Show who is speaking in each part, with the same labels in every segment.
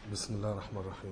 Speaker 1: بسم الله الرحمن الرحيم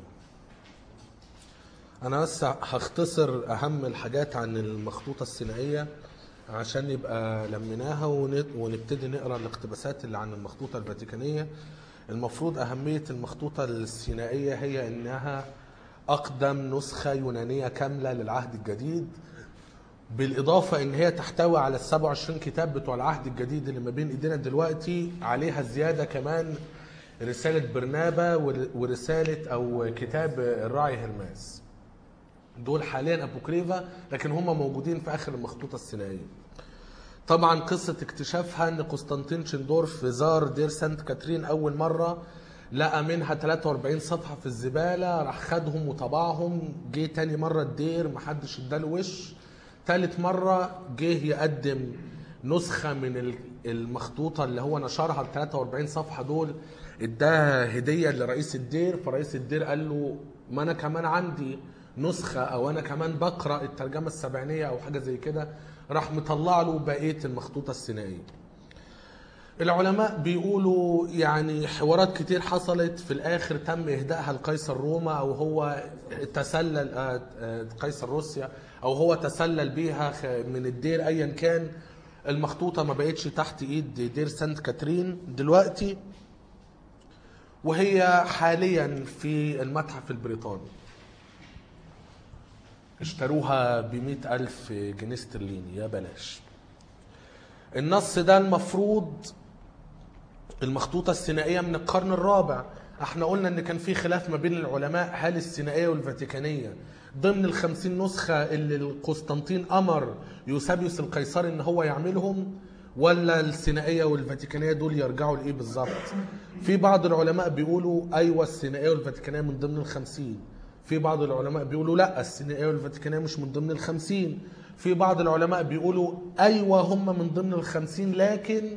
Speaker 1: انا بس هختصر اهم الحاجات عن المخطوطه السينائيه عشان يبقى لميناها ون- ونبتدي نقرا الاقتباسات اللي عن المخطوطه الفاتيكانيه المفروض اهميه المخطوطه السينائيه هي انها اقدم نسخه يونانيه كامله للعهد الجديد بالاضافه ان هي تحتوي على ال 27 كتاب بتوع العهد الجديد اللي ما بين ايدينا دلوقتي عليها زياده كمان رساله برنابا ور- ورساله او كتاب الراعي هرماس دول حاليا ابوكريفا لكن هم موجودين في اخر المخطوطه السينائيه طبعا قصة اكتشافها ان قسطنطين شندورف زار دير سانت كاترين اول مرة لقى منها 43 صفحة في الزبالة راح خدهم وطبعهم جه تاني مرة الدير محدش اداله وش تالت مرة جه يقدم نسخة من ال- المخطوطة اللي هو نشرها ال 43 صفحة دول اداها هدية لرئيس الدير فرئيس الدير قال له ما انا كمان عندي نسخة او انا كمان بقرأ الترجمة السبعينية او حاجة زي كده راح مطلع له بقية المخطوطة السينائية العلماء بيقولوا يعني حوارات كتير حصلت في الاخر تم اهدائها لقيصر روما او هو تسلل آه، آه، قيصر روسيا او هو تسلل بيها خ- من الدير ايا كان المخطوطه ما بقتش تحت ايد دير سانت كاترين دلوقتي وهي حاليا في المتحف البريطاني اشتروها بمئة ألف جنيه استرليني يا بلاش النص ده المفروض المخطوطة السينائية من القرن الرابع احنا قلنا ان كان في خلاف ما بين العلماء هل السينائية والفاتيكانية ضمن الخمسين نسخة اللي القسطنطين امر يوسابيوس القيصري ان هو يعملهم ولا السينائية والفاتيكانية دول يرجعوا لايه بالظبط في بعض العلماء بيقولوا ايوه السينائية والفاتيكانية من ضمن الخمسين في بعض العلماء بيقولوا لا السينائية والفاتيكانية مش من ضمن الخمسين في بعض العلماء بيقولوا ايوه هم من ضمن الخمسين لكن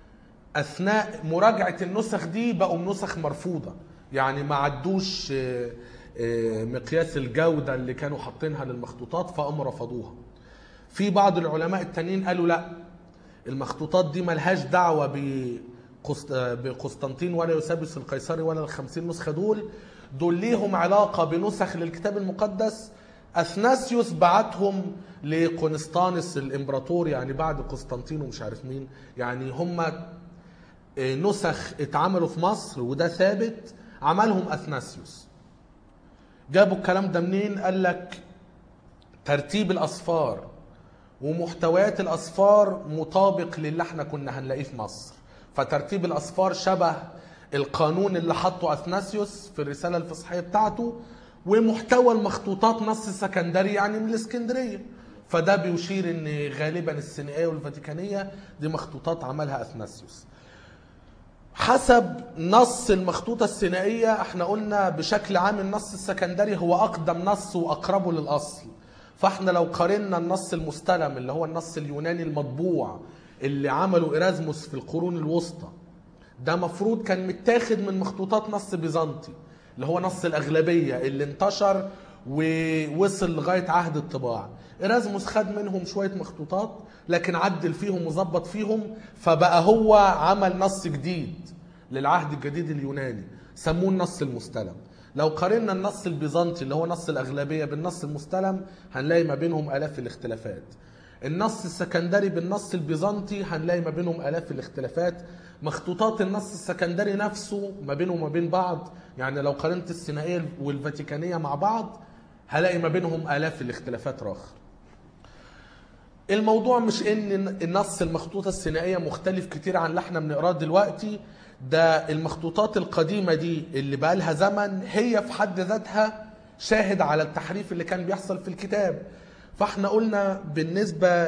Speaker 1: اثناء مراجعه النسخ دي بقوا نسخ مرفوضه يعني ما عدوش آه، آه، مقياس الجوده اللي كانوا حاطينها للمخطوطات فقاموا رفضوها في بعض العلماء التانيين قالوا لا المخطوطات دي ملهاش دعوه بقسط- آه، بقسطنطين ولا يوسابيوس القيصري ولا الخمسين نسخه دول دول ليهم علاقه بنسخ للكتاب المقدس اثناسيوس بعتهم لقسطانس الامبراطور يعني بعد قسطنطين ومش عارف مين يعني هم نسخ اتعملوا في مصر وده ثابت عملهم اثناسيوس جابوا الكلام ده منين قال لك ترتيب الاصفار ومحتويات الاصفار مطابق للي احنا كنا هنلاقيه في مصر فترتيب الاصفار شبه القانون اللي حطه اثناسيوس في الرساله الفصحيه بتاعته ومحتوى المخطوطات نص سكندري يعني من الاسكندريه فده بيشير ان غالبا السينائيه والفاتيكانيه دي مخطوطات عملها اثناسيوس حسب نص المخطوطة السينائية احنا قلنا بشكل عام النص السكندري هو أقدم نص وأقربه للأصل فاحنا لو قارنا النص المستلم اللي هو النص اليوناني المطبوع اللي عمله إرازموس في القرون الوسطى ده مفروض كان متاخد من مخطوطات نص بيزنطي اللي هو نص الأغلبية اللي انتشر ووصل لغاية عهد الطباعة إرازموس خد منهم شوية مخطوطات لكن عدل فيهم وظبط فيهم فبقى هو عمل نص جديد للعهد الجديد اليوناني سموه النص المستلم لو قارنا النص البيزنطي اللي هو نص الأغلبية بالنص المستلم هنلاقي ما بينهم آلاف الاختلافات النص السكندري بالنص البيزنطي هنلاقي ما بينهم آلاف الاختلافات مخطوطات النص السكندري نفسه ما بينه وما بين بعض يعني لو قارنت السينائية والفاتيكانية مع بعض هلاقي ما بينهم آلاف الاختلافات راخ الموضوع مش ان النص المخطوطة السينائية مختلف كتير عن اللي احنا بنقراه دلوقتي ده المخطوطات القديمة دي اللي بقى لها زمن هي في حد ذاتها شاهد على التحريف اللي كان بيحصل في الكتاب فاحنا قلنا بالنسبة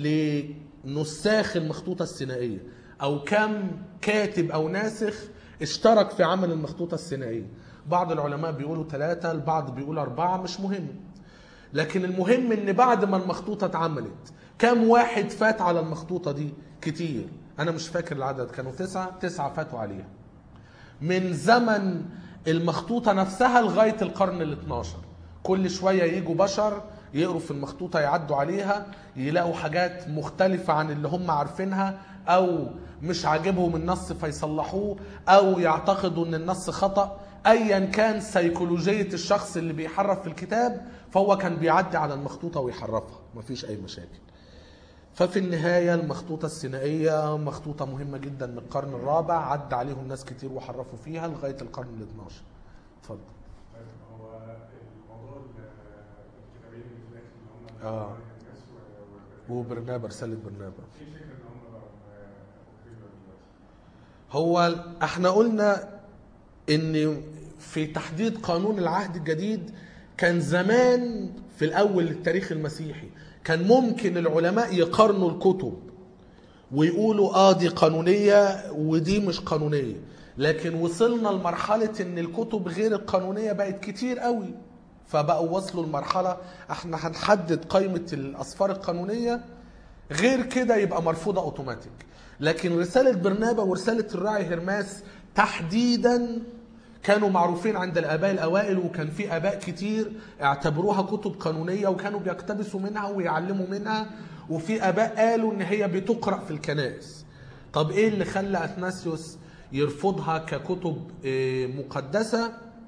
Speaker 1: لنساخ المخطوطة السينائية او كم كاتب او ناسخ اشترك في عمل المخطوطة السينائية بعض العلماء بيقولوا ثلاثة البعض بيقول أربعة مش مهم لكن المهم ان بعد ما المخطوطة اتعملت كم واحد فات على المخطوطة دي كتير انا مش فاكر العدد كانوا تسعة تسعة فاتوا عليها من زمن المخطوطة نفسها لغاية القرن ال 12 كل شوية يجوا بشر يقروا في المخطوطة يعدوا عليها يلاقوا حاجات مختلفة عن اللي هم عارفينها أو مش عاجبهم النص فيصلحوه أو يعتقدوا أن النص خطأ أيا كان سيكولوجية الشخص اللي بيحرف في الكتاب فهو كان بيعدي على المخطوطة ويحرفها مفيش أي مشاكل ففي النهاية المخطوطة السينائية مخطوطة مهمة جدا من القرن الرابع عدى عليهم ناس كتير وحرفوا فيها لغاية القرن ال 12 اتفضل
Speaker 2: طيب هو الموضوع ال- الكتابين اللي في الاخر اللي هم
Speaker 1: آه.
Speaker 2: الناس و- و-
Speaker 1: وبرنابا رسالة برنابا
Speaker 2: في فكره ان هم بقوا تقريبا دلوقتي
Speaker 1: هو احنا قلنا ان في تحديد قانون العهد الجديد كان زمان في الاول للتاريخ المسيحي كان ممكن العلماء يقارنوا الكتب ويقولوا اه دي قانونيه ودي مش قانونيه لكن وصلنا لمرحله ان الكتب غير القانونيه بقت كتير قوي فبقوا وصلوا لمرحله احنا هنحدد قائمه الاسفار القانونيه غير كده يبقى مرفوضه اوتوماتيك لكن رساله برنابا ورساله الراعي هرماس تحديدا كانوا معروفين عند الاباء الاوائل وكان في اباء كتير اعتبروها كتب قانونيه وكانوا بيقتبسوا منها ويعلموا منها وفي اباء قالوا ان هي بتقرا في الكنائس طب ايه اللي خلى اثناسيوس يرفضها ككتب آه، مقدسه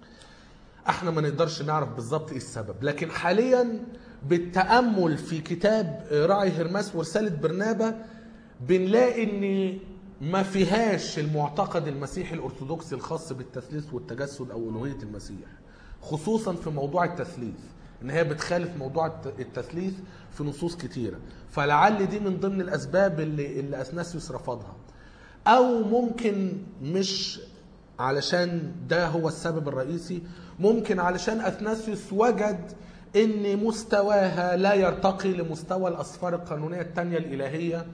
Speaker 1: احنا ما نقدرش نعرف بالظبط ايه السبب لكن حاليا بالتامل في كتاب راعي هرماس ورساله برنابا بنلاقي ان ما فيهاش المعتقد المسيحي الارثوذكسي الخاص بالتثليث والتجسد او الوهيه المسيح خصوصا في موضوع التثليث ان هي بتخالف موضوع الت- التثليث في نصوص كتيره فلعل دي من ضمن الاسباب اللي اللي اثناسيوس رفضها او ممكن مش علشان ده هو السبب الرئيسي ممكن علشان اثناسيوس وجد ان مستواها لا يرتقي لمستوى الاسفار القانونيه الثانيه الالهيه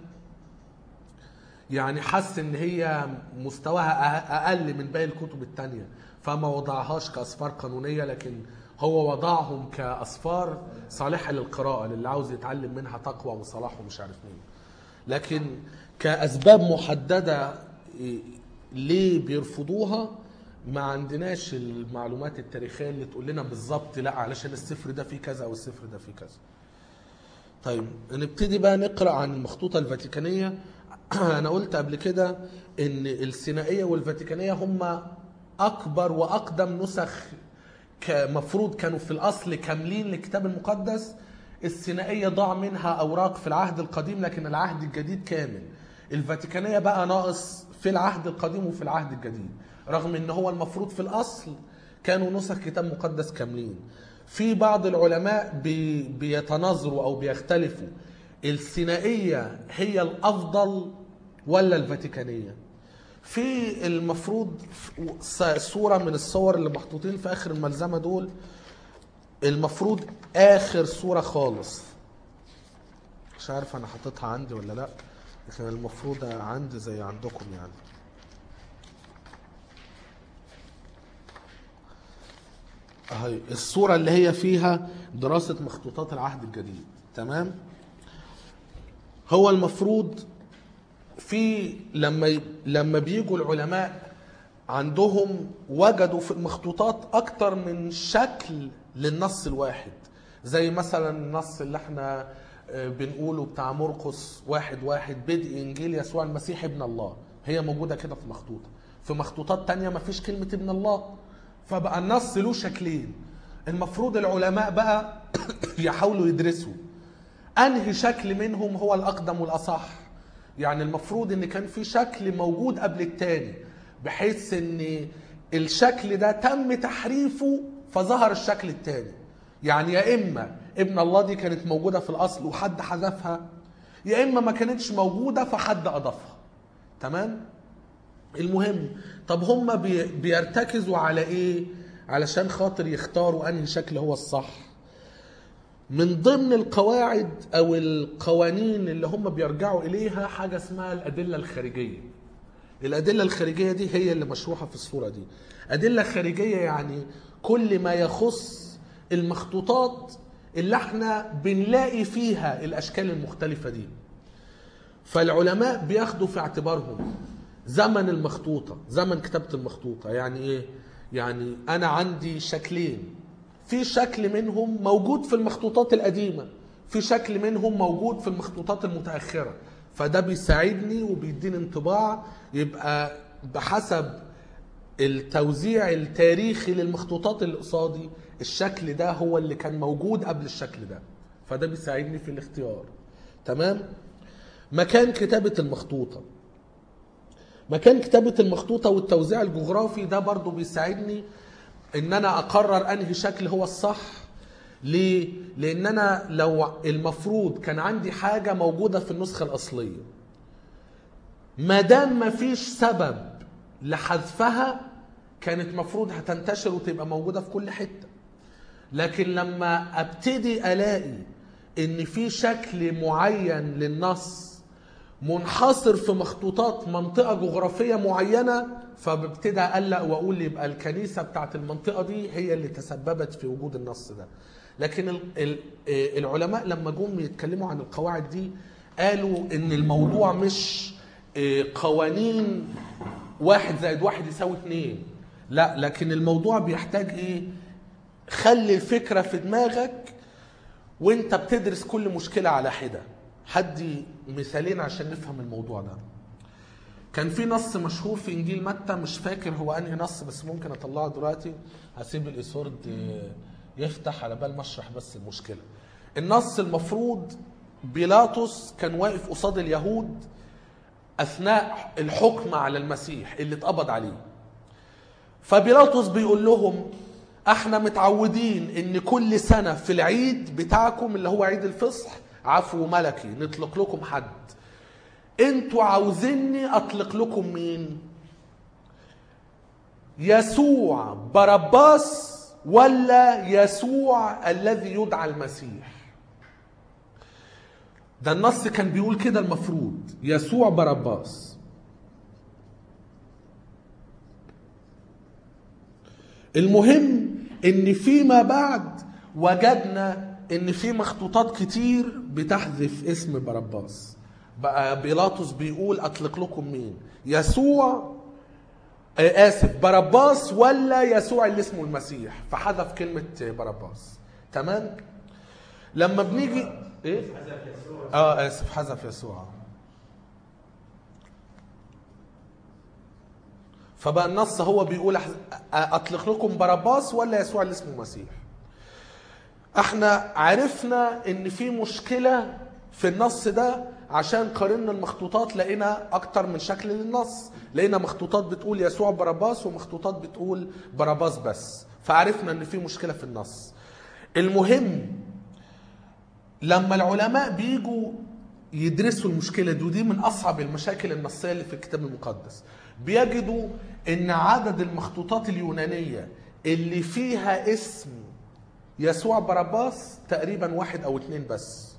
Speaker 1: يعني حس ان هي مستواها أه- اقل من باقي الكتب الثانيه فما وضعهاش كاسفار قانونيه لكن هو وضعهم كاسفار صالحه للقراءه للي عاوز يتعلم منها تقوى وصلاح ومش عارف مين لكن كاسباب محدده إيه، ليه بيرفضوها ما عندناش المعلومات التاريخيه اللي تقول لنا بالظبط لا علشان السفر ده فيه كذا او السفر ده فيه كذا طيب نبتدي بقى نقرا عن المخطوطه الفاتيكانيه انا قلت قبل كده ان السينائيه والفاتيكانيه هم اكبر واقدم نسخ كمفروض كانوا في الاصل كاملين للكتاب المقدس السينائيه ضاع منها اوراق في العهد القديم لكن العهد الجديد كامل الفاتيكانيه بقى ناقص في العهد القديم وفي العهد الجديد رغم ان هو المفروض في الاصل كانوا نسخ كتاب مقدس كاملين في بعض العلماء بي بيتناظروا او بيختلفوا السينائيه هي الافضل ولا الفاتيكانيه في المفروض س- صوره من الصور اللي محطوطين في اخر الملزمه دول المفروض اخر صوره خالص مش عارف انا حاططها عندي ولا لا لكن المفروض عندي زي عندكم يعني اهي الصورة اللي هي فيها دراسة مخطوطات العهد الجديد تمام هو المفروض في لما ي- لما بيجوا العلماء عندهم وجدوا في المخطوطات اكتر من شكل للنص الواحد زي مثلا النص اللي احنا آه، بنقوله بتاع مرقس واحد واحد بدء انجيل يسوع المسيح ابن الله هي موجوده كده في مخطوطه في مخطوطات تانية ما فيش كلمه ابن الله فبقى النص له شكلين المفروض العلماء بقى يحاولوا يدرسوا انهي شكل منهم هو الاقدم والاصح يعني المفروض ان كان في شكل موجود قبل التاني بحيث ان الشكل ده تم تحريفه فظهر الشكل التاني يعني يا اما ابن الله دي كانت موجوده في الاصل وحد حذفها يا اما ما كانتش موجوده فحد اضافها تمام المهم طب هم بي بيرتكزوا على ايه علشان خاطر يختاروا انهي شكل هو الصح من ضمن القواعد او القوانين اللي هم بيرجعوا اليها حاجه اسمها الادله الخارجيه الادله الخارجيه دي هي اللي مشروحه في الصوره دي ادله خارجيه يعني كل ما يخص المخطوطات اللي احنا بنلاقي فيها الاشكال المختلفه دي فالعلماء بياخدوا في اعتبارهم زمن المخطوطة زمن كتابة المخطوطة يعني ايه يعني انا عندي شكلين في شكل منهم موجود في المخطوطات القديمة في شكل منهم موجود في المخطوطات المتأخرة فده بيساعدني وبيديني انطباع يبقى بحسب التوزيع التاريخي للمخطوطات اللي قصادي الشكل ده هو اللي كان موجود قبل الشكل ده فده بيساعدني في الاختيار تمام مكان كتابة المخطوطة مكان كتابة المخطوطة والتوزيع الجغرافي ده برضو بيساعدني ان انا اقرر انهي شكل هو الصح ليه؟ لان انا لو المفروض كان عندي حاجة موجودة في النسخة الاصلية ما دام ما فيش سبب لحذفها كانت مفروض هتنتشر وتبقى موجودة في كل حتة لكن لما ابتدي الاقي ان في شكل معين للنص منحصر في مخطوطات منطقة جغرافية معينة فببتدي أقلق وأقول يبقى الكنيسة بتاعت المنطقة دي هي اللي تسببت في وجود النص ده لكن ال- ال- آه، العلماء لما جم يتكلموا عن القواعد دي قالوا إن الموضوع مش آه، قوانين واحد زائد واحد يساوي اتنين لا لكن الموضوع بيحتاج ايه خلي الفكرة في دماغك وانت بتدرس كل مشكلة على حدة حدي مثالين عشان نفهم الموضوع ده كان في نص مشهور في انجيل متى مش فاكر هو انهي نص بس ممكن اطلعه دلوقتي هسيب الايسورد يفتح على بال ما اشرح بس المشكله النص المفروض بيلاطس كان واقف قصاد اليهود اثناء الحكم على المسيح اللي اتقبض عليه فبيلاطس بيقول لهم احنا متعودين ان كل سنه في العيد بتاعكم اللي هو عيد الفصح عفو ملكي نطلق لكم حد انتوا عاوزيني اطلق لكم مين يسوع بارباس ولا يسوع الذي يدعى المسيح ده النص كان بيقول كده المفروض يسوع بارباس المهم ان فيما بعد وجدنا ان في مخطوطات كتير بتحذف اسم بارباس بقى بيلاطس بيقول اطلق لكم مين يسوع آه، اسف بارباس ولا يسوع اللي اسمه المسيح فحذف كلمه بارباس تمام لما بنيجي ايه اه اسف حذف يسوع فبقى النص هو بيقول أح- اطلق لكم بارباس ولا يسوع اللي اسمه المسيح احنا عرفنا ان في مشكله في النص ده عشان قارنا المخطوطات لقينا اكتر من شكل للنص لقينا مخطوطات بتقول يسوع باراباس ومخطوطات بتقول باراباس بس فعرفنا ان في مشكله في النص المهم لما العلماء بيجوا يدرسوا المشكلة دي ودي من أصعب المشاكل النصية اللي في الكتاب المقدس بيجدوا إن عدد المخطوطات اليونانية اللي فيها اسم يسوع باراباس تقريبا واحد أو اتنين بس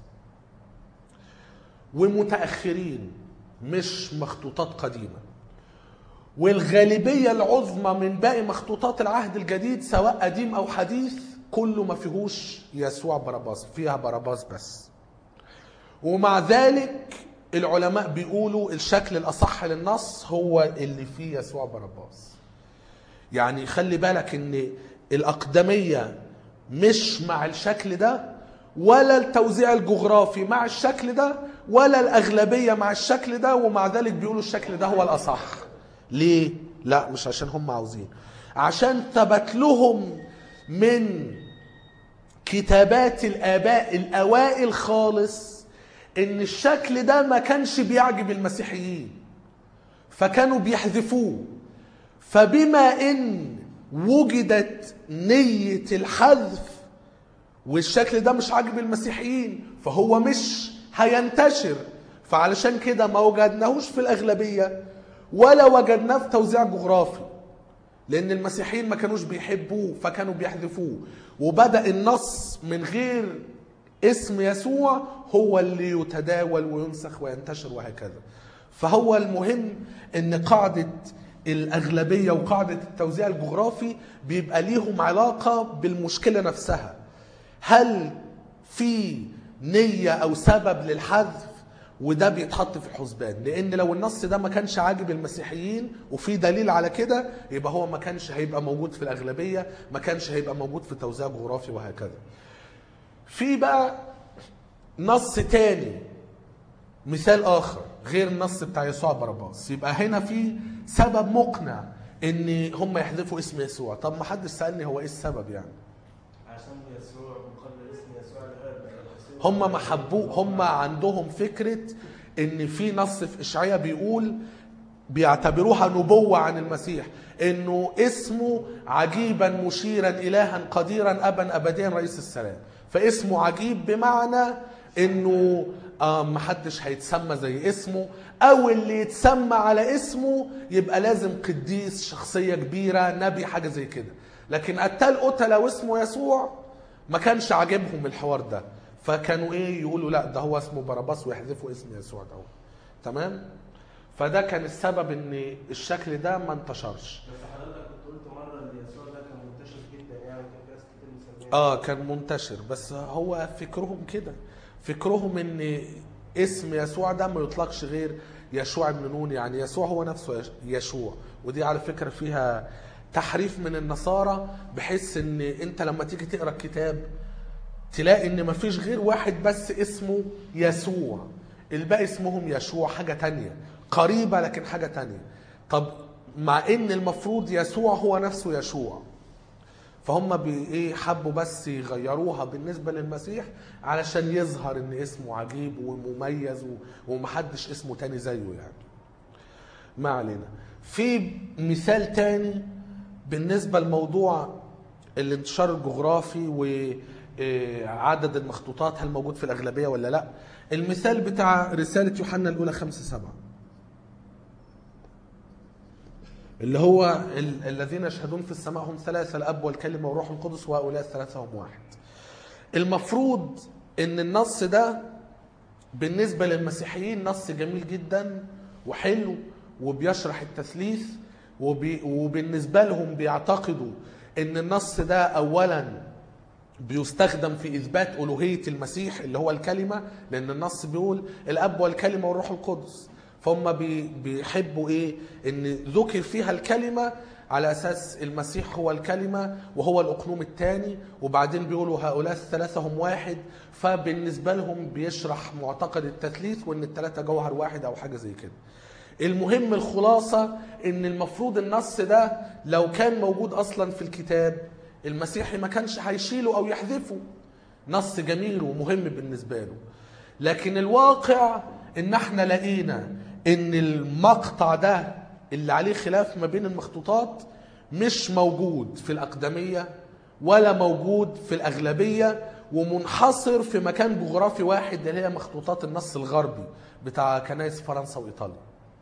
Speaker 1: ومتأخرين مش مخطوطات قديمة والغالبية العظمى من باقي مخطوطات العهد الجديد سواء قديم أو حديث كله ما فيهوش يسوع باراباس فيها باراباس بس ومع ذلك العلماء بيقولوا الشكل الأصح للنص هو اللي فيه يسوع باراباس يعني خلي بالك ان الأقدمية مش مع الشكل ده ولا التوزيع الجغرافي مع الشكل ده ولا الأغلبية مع الشكل ده ومع ذلك بيقولوا الشكل ده هو الأصح ليه؟ لا مش عشان هم عاوزين عشان ثبت لهم من كتابات الآباء الأوائل خالص إن الشكل ده ما كانش بيعجب المسيحيين فكانوا بيحذفوه فبما إن وجدت نية الحذف والشكل ده مش عاجب المسيحيين فهو مش هينتشر فعلشان كده ما وجدناهوش في الأغلبية ولا وجدناه في توزيع جغرافي لأن المسيحيين ما كانوش بيحبوه فكانوا بيحذفوه وبدأ النص من غير اسم يسوع هو اللي يتداول وينسخ وينتشر وهكذا فهو المهم ان قاعدة الأغلبية وقاعدة التوزيع الجغرافي بيبقى ليهم علاقة بالمشكلة نفسها هل في نية أو سبب للحذف وده بيتحط في الحسبان لان لو النص ده ما كانش عاجب المسيحيين وفي دليل على كده يبقى هو ما كانش هيبقى موجود في الاغلبيه ما كانش هيبقى موجود في توزيع جغرافي وهكذا في بقى نص تاني مثال اخر غير النص بتاع يسوع باراباس يبقى هنا في سبب مقنع ان هم يحذفوا اسم يسوع طب ما حدش سالني هو ايه السبب يعني
Speaker 3: عشان يسوع مقابل اسم يسوع الاب
Speaker 1: هم ما حبوه هم عندهم فكره ان في نص في اشعياء بيقول بيعتبروها نبوه عن المسيح انه اسمه عجيبا مشيرا الها قديرا ابا ابديا رئيس السلام فاسمه عجيب بمعنى انه آه محدش هيتسمى زي اسمه او اللي يتسمى على اسمه يبقى لازم قديس شخصيه كبيره نبي حاجه زي كده لكن قتال قتله واسمه يسوع ما كانش عاجبهم الحوار ده فكانوا ايه يقولوا لا ده هو اسمه باراباس ويحذفوا اسم يسوع ده تمام فده كان السبب ان الشكل ده ما انتشرش
Speaker 3: بس حضرتك كنت قلت مره ان يسوع ده كان منتشر جدا يعني كان في ناس كتير مسميه
Speaker 1: اه كان منتشر بس هو فكرهم كده فكرهم ان اسم يسوع ده ما يطلقش غير يشوع بن نون يعني يسوع هو نفسه يش- يشوع ودي على فكره فيها تحريف من النصارى بحيث ان انت لما تيجي تقرا الكتاب تلاقي ان مفيش غير واحد بس اسمه يسوع الباقي اسمهم يشوع حاجة تانية قريبة لكن حاجة تانية طب مع ان المفروض يسوع هو نفسه يشوع فهم بي ايه حبوا بس يغيروها بالنسبة للمسيح علشان يظهر ان اسمه عجيب ومميز و- ومحدش اسمه تاني زيه يعني ما علينا في مثال تاني بالنسبة لموضوع الانتشار الجغرافي وعدد المخطوطات هل موجود في الأغلبية ولا لا المثال بتاع رسالة يوحنا الأولى خمسة سبعة اللي هو ال- الذين يشهدون في السماء هم ثلاثة الأب والكلمة والروح القدس وهؤلاء الثلاثة هم واحد المفروض ان النص ده بالنسبة للمسيحيين نص جميل جدا وحلو وبيشرح التثليث وبي وبالنسبة لهم بيعتقدوا ان النص ده اولا بيستخدم في اثبات الوهيه المسيح اللي هو الكلمه لان النص بيقول الاب والكلمه والروح القدس فهم بي- بيحبوا ايه ان ذكر فيها الكلمه على اساس المسيح هو الكلمه وهو الاقنوم الثاني وبعدين بيقولوا هؤلاء الثلاثه هم واحد فبالنسبه لهم بيشرح معتقد التثليث وان الثلاثه جوهر واحد او حاجه زي كده المهم الخلاصة ان المفروض النص ده لو كان موجود اصلا في الكتاب المسيحي ما كانش هيشيله او يحذفه نص جميل ومهم بالنسبة له لكن الواقع ان احنا لقينا ان المقطع ده اللي عليه خلاف ما بين المخطوطات مش موجود في الأقدمية ولا موجود في الأغلبية ومنحصر في مكان جغرافي واحد اللي هي مخطوطات النص الغربي بتاع كنائس فرنسا وإيطاليا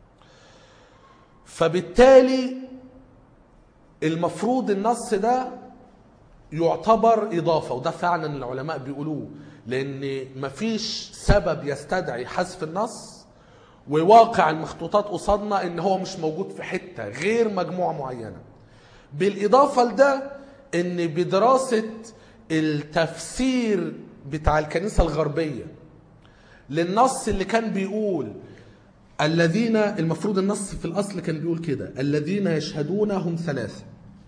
Speaker 1: فبالتالي المفروض النص ده يعتبر إضافة وده فعلا العلماء بيقولوه لأن مفيش سبب يستدعي حذف النص وواقع المخطوطات قصادنا ان هو مش موجود في حتة غير مجموعة معينة بالإضافة لده ان بدراسة التفسير بتاع الكنيسة الغربية للنص اللي كان بيقول الذين المفروض النص في الأصل كان بيقول كده الذين يشهدون هم ثلاثة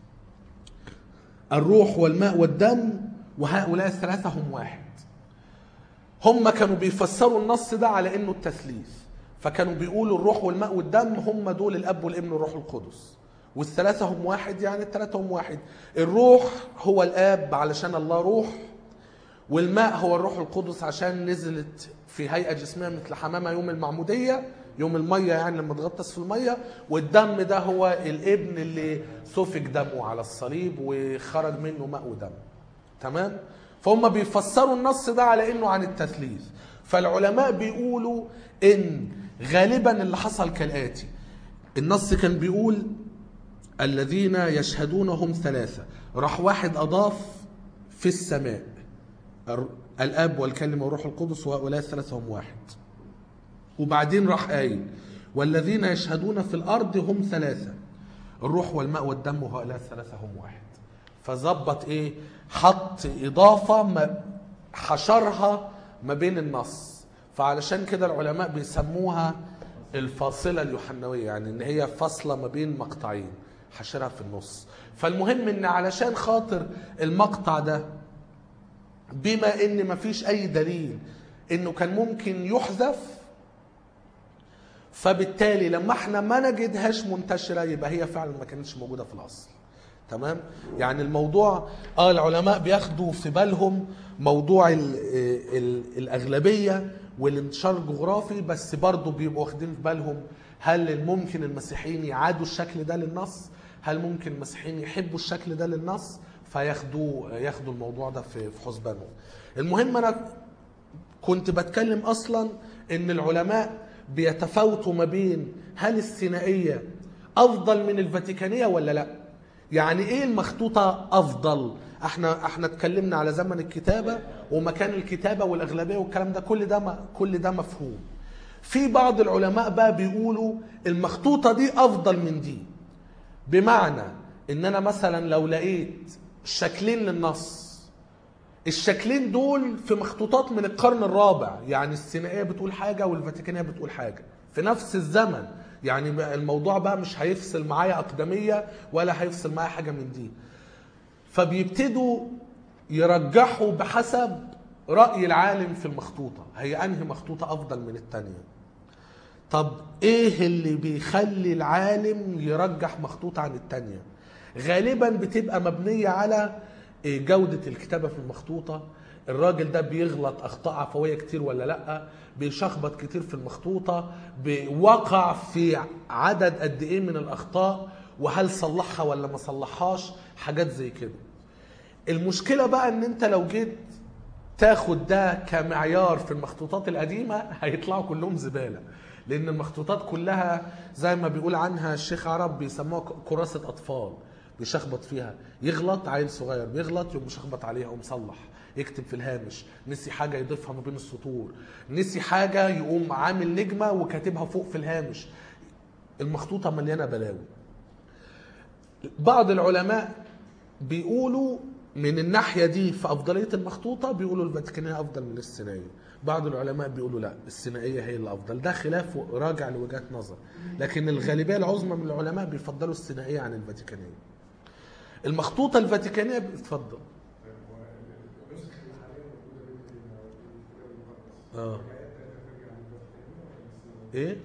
Speaker 1: الروح والماء والدم وهؤلاء الثلاثة هم واحد هم كانوا بيفسروا النص ده على انه التثليث فكانوا بيقولوا الروح والماء والدم هم دول الاب والابن والروح القدس والثلاثة هم واحد يعني الثلاثة هم واحد الروح هو الاب علشان الله روح والماء هو الروح القدس عشان نزلت في هيئة جسمية مثل حمامة يوم المعمودية يوم المية يعني لما تغطس في المية والدم ده هو الابن اللي سفك دمه على الصليب وخرج منه ماء ودم تمام فهم بيفسروا النص ده على انه عن التثليث فالعلماء بيقولوا ان غالبا اللي حصل كالاتي النص كان بيقول الذين يشهدون هم ثلاثة راح واحد أضاف في السماء الر- الاب والكلمه والروح القدس وهؤلاء الثلاثه هم واحد وبعدين راح قايل والذين يشهدون في الارض هم ثلاثه الروح والماء والدم وهؤلاء الثلاثه هم واحد فظبط ايه حط اضافه ما حشرها ما بين النص فعلشان كده العلماء بيسموها الفاصلة اليوحنوية يعني ان هي فاصلة ما بين مقطعين حشرها في النص فالمهم ان علشان خاطر المقطع ده بما ان مفيش اي دليل انه كان ممكن يحذف فبالتالي لما احنا ما نجدهاش منتشرة يبقى هي فعلا ما كانتش موجودة في الأصل تمام يعني الموضوع اه العلماء بياخدوا في بالهم موضوع ال ال الأغلبية والانتشار الجغرافي بس برضه بيبقوا واخدين في بالهم هل ممكن المسيحيين يعادوا الشكل ده للنص هل ممكن المسيحيين يحبوا الشكل ده للنص فياخدوا ياخدوا الموضوع ده في في حسبانهم المهم انا كنت بتكلم اصلا ان العلماء بيتفاوتوا ما بين هل السينائيه افضل من الفاتيكانيه ولا لا يعني ايه المخطوطه افضل احنا احنا اتكلمنا على زمن الكتابه ومكان الكتابه والاغلبيه والكلام ده كل ده م- كل ده مفهوم في بعض العلماء بقى بيقولوا المخطوطه دي افضل من دي بمعنى ان انا مثلا لو لقيت شكلين للنص الشكلين دول في مخطوطات من القرن الرابع يعني السينائيه بتقول حاجه والفاتيكانيه بتقول حاجه في نفس الزمن يعني بقى الموضوع بقى مش هيفصل معايا اقدميه ولا هيفصل معايا حاجه من دي فبيبتدوا يرجحوا بحسب راي العالم في المخطوطه هي انهي مخطوطه افضل من الثانيه طب ايه اللي بيخلي العالم يرجح مخطوطة عن التانية غالبا بتبقى مبنية على إيه، جودة الكتابة في المخطوطة الراجل ده بيغلط اخطاء عفويه كتير ولا لا بيشخبط كتير في المخطوطه بيوقع في عدد قد ايه من الاخطاء وهل صلحها ولا ما صلحهاش حاجات زي كده المشكله بقى ان انت لو جيت تاخد ده كمعيار في المخطوطات القديمه هيطلعوا كلهم زباله لان المخطوطات كلها زي ما بيقول عنها الشيخ عرب بيسموها كراسه اطفال بيشخبط فيها يغلط عيل صغير بيغلط يقوم مشخبط عليها ومصلح يكتب في الهامش نسي حاجه يضيفها ما بين السطور نسي حاجه يقوم عامل نجمه وكاتبها فوق في الهامش المخطوطه مليانه بلاوي بعض العلماء بيقولوا من الناحيه دي في افضليه المخطوطه بيقولوا الفاتيكانيه افضل من السينائيه بعض العلماء بيقولوا لا السينائيه هي اللي افضل ده خلاف راجع لوجهات نظر لكن الغالبيه العظمى من العلماء بيفضلوا السينائيه عن الفاتيكانيه المخطوطه الفاتيكانيه اتفضل
Speaker 2: طيب هو النسخ اللي حاليا موجوده بين الكتاب المقدس
Speaker 1: اه
Speaker 2: مرجعية ترجع للفاتيكان ولا
Speaker 1: ايه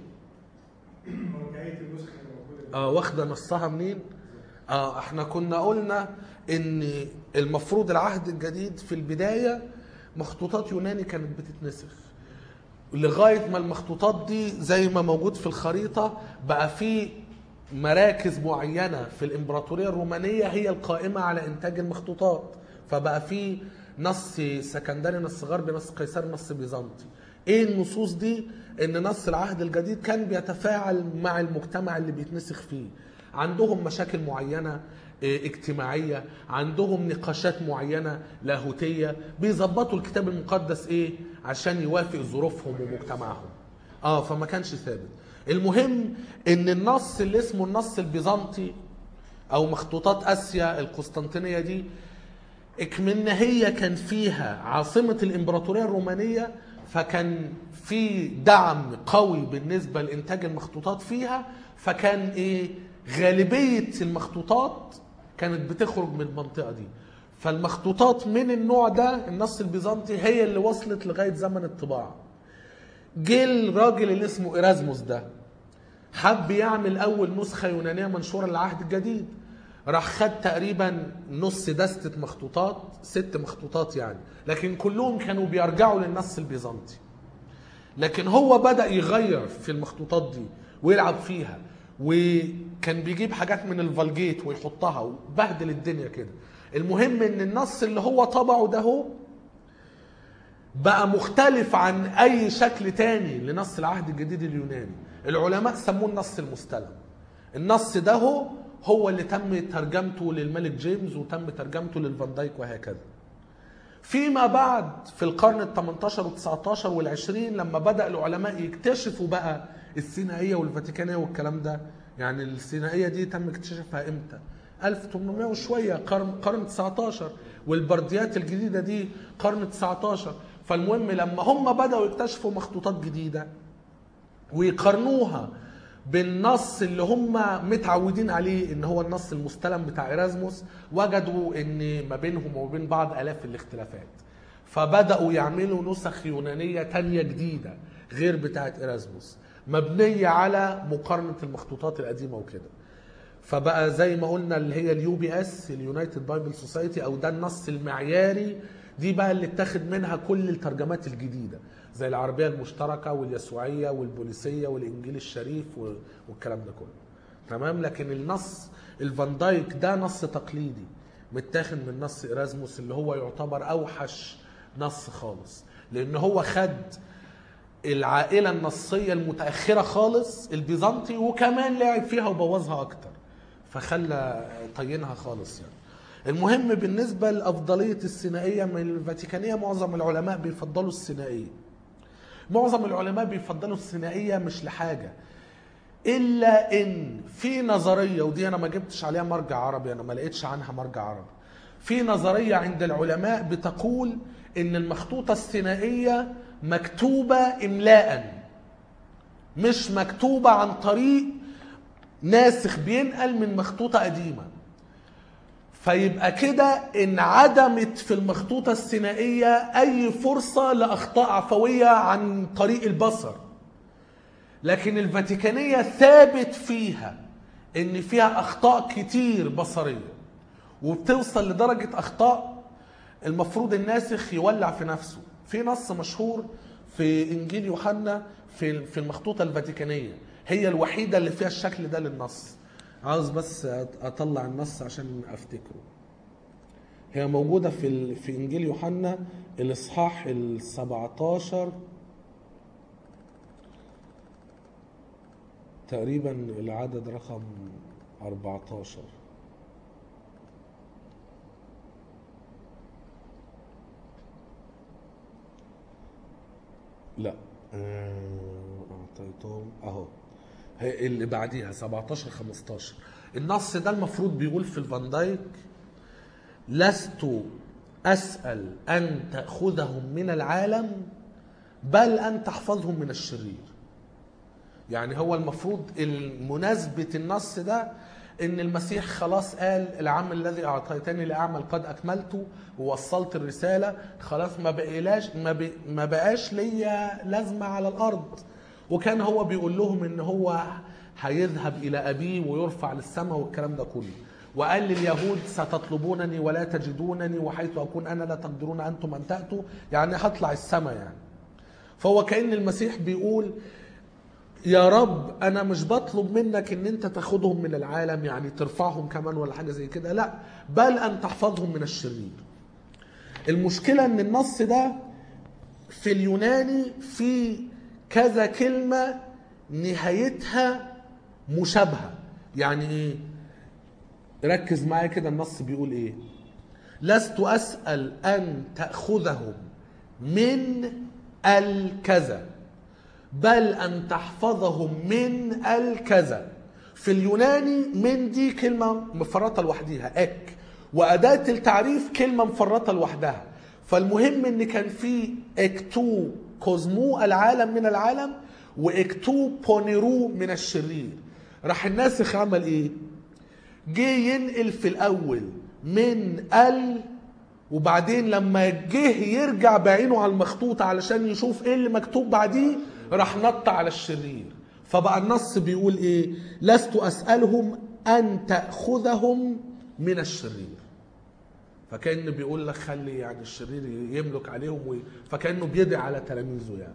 Speaker 2: بس- مرجعية النسخ اللي موجوده
Speaker 1: اه واخده نصها منين اه احنا كنا قلنا ان المفروض العهد الجديد في البدايه مخطوطات يوناني كانت بتتنسخ لغايه ما المخطوطات دي زي ما موجود في الخريطه بقى في مراكز معينه في الامبراطوريه الرومانيه هي القائمه على انتاج المخطوطات فبقى في نص سكندري نص غربي نص قيصري نص بيزنطي ايه النصوص دي ان نص العهد الجديد كان بيتفاعل مع المجتمع اللي بيتنسخ فيه عندهم مشاكل معينه إيه، اجتماعيه عندهم نقاشات معينه لاهوتيه بيظبطوا الكتاب المقدس ايه عشان يوافق ظروفهم ومجتمعهم اه فما كانش ثابت المهم ان النص اللي اسمه النص البيزنطي او مخطوطات اسيا القسطنطينيه دي اكمن هي كان فيها عاصمة الإمبراطورية الرومانية فكان في دعم قوي بالنسبة لإنتاج المخطوطات فيها فكان إيه غالبية المخطوطات كانت بتخرج من المنطقة دي فالمخطوطات من النوع ده النص البيزنطي هي اللي وصلت لغاية زمن الطباعة جه الراجل اللي اسمه إيرازموس ده حب يعمل اول نسخه يونانيه منشوره للعهد الجديد راح خد تقريبا نص دستة مخطوطات ست مخطوطات يعني لكن كلهم كانوا بيرجعوا للنص البيزنطي لكن هو بدأ يغير في المخطوطات دي ويلعب فيها وكان بيجيب حاجات من الفالجيت ويحطها وبهدل الدنيا كده المهم ان النص اللي هو طبعه ده هو بقى مختلف عن اي شكل تاني لنص العهد الجديد اليوناني العلماء سموه النص المستلم النص ده هو هو اللي تم ترجمته للملك جيمس وتم ترجمته للفان دايك وهكذا فيما بعد في القرن ال 18 وال 19 وال 20 لما بدا العلماء يكتشفوا بقى السينائيه والفاتيكانيه والكلام ده يعني السينائيه دي تم اكتشافها امتى 1800 وشويه قرن قرن 19 والبرديات الجديده دي قرن 19 فالمهم لما هم بدأوا يكتشفوا مخطوطات جديدة ويقارنوها بالنص اللي هم متعودين عليه ان هو النص المستلم بتاع ايرازموس وجدوا ان ما بينهم وبين بعض الاف الاختلافات فبداوا يعملوا نسخ يونانيه تانية جديده غير بتاعه ايرازموس مبنيه على مقارنه المخطوطات القديمه وكده فبقى زي ما قلنا اللي هي اليو بي اس اليونايتد بايبل سوسايتي او ده النص المعياري دي بقى اللي اتاخد منها كل الترجمات الجديده زي العربيه المشتركه واليسوعيه والبوليسيه والانجيل الشريف و- والكلام ده كله تمام لكن النص الفان دايك ده نص تقليدي متاخد من نص ايرازموس اللي هو يعتبر اوحش نص خالص لان هو خد العائله النصيه المتاخره خالص البيزنطي وكمان لعب فيها وبوظها اكتر فخلى طينها خالص يعني المهم بالنسبه لافضليه السينائيه من الفاتيكانيه معظم العلماء بيفضلوا السينائيه معظم العلماء بيفضلوا الثنائيه مش لحاجه الا ان في نظريه ودي انا ما جبتش عليها مرجع عربي انا ما لقيتش عنها مرجع عربي في نظريه عند العلماء بتقول ان المخطوطه الثنائيه مكتوبه املاء مش مكتوبه عن طريق ناسخ بينقل من مخطوطه قديمه فيبقى كده انعدمت في المخطوطة الثنائية أي فرصة لأخطاء عفوية عن طريق البصر لكن الفاتيكانية ثابت فيها إن فيها أخطاء كتير بصرية وبتوصل لدرجة أخطاء المفروض الناسخ يولع في نفسه في نص مشهور في إنجيل يوحنا في في المخطوطة الفاتيكانية هي الوحيدة اللي فيها الشكل ده للنص عاوز بس اطلع النص عشان افتكره هي موجودة في ال... في انجيل يوحنا الاصحاح ال 17 تقريبا العدد رقم 14 لا آه، اعطيتهم اهو هي اللي بعديها 17 15 النص ده المفروض بيقول في الفان دايك لست اسال ان تاخذهم من العالم بل ان تحفظهم من الشرير يعني هو المفروض مناسبة النص ده ان المسيح خلاص قال العمل الذي اعطيتني لاعمل قد اكملته ووصلت الرساله خلاص ما بقيلاش ما, بي ما بقاش ليا لازمه على الارض وكان هو بيقول لهم ان هو هيذهب الى ابيه ويرفع للسماء والكلام ده كله وقال لليهود ستطلبونني ولا تجدونني وحيث اكون انا لا تقدرون انتم ان تاتوا يعني هطلع السماء يعني فهو كان المسيح بيقول يا رب انا مش بطلب منك ان انت تاخدهم من العالم يعني ترفعهم كمان ولا حاجه زي كده لا بل ان تحفظهم من الشرير المشكله ان النص ده في اليوناني في كذا كلمه نهايتها مشابهه يعني ايه ركز معايا كده النص بيقول ايه لست اسال ان تاخذهم من الكذا بل ان تحفظهم من الكذا في اليوناني من دي كلمه مفرطه لوحديها اك واداه التعريف كلمه مفرطه لوحدها فالمهم ان كان في اكتو كوزمو العالم من العالم واكتو بونيرو من الشرير راح الناسخ عمل ايه جه ينقل في الاول من ال وبعدين لما جه يرجع بعينه على المخطوط علشان يشوف ايه اللي مكتوب بعديه راح نط على الشرير فبقى النص بيقول ايه لست اسالهم ان تاخذهم من الشرير فكانه بيقول لك خلي يعني الشرير يملك عليهم وي... فكانه بيدعي على تلاميذه يعني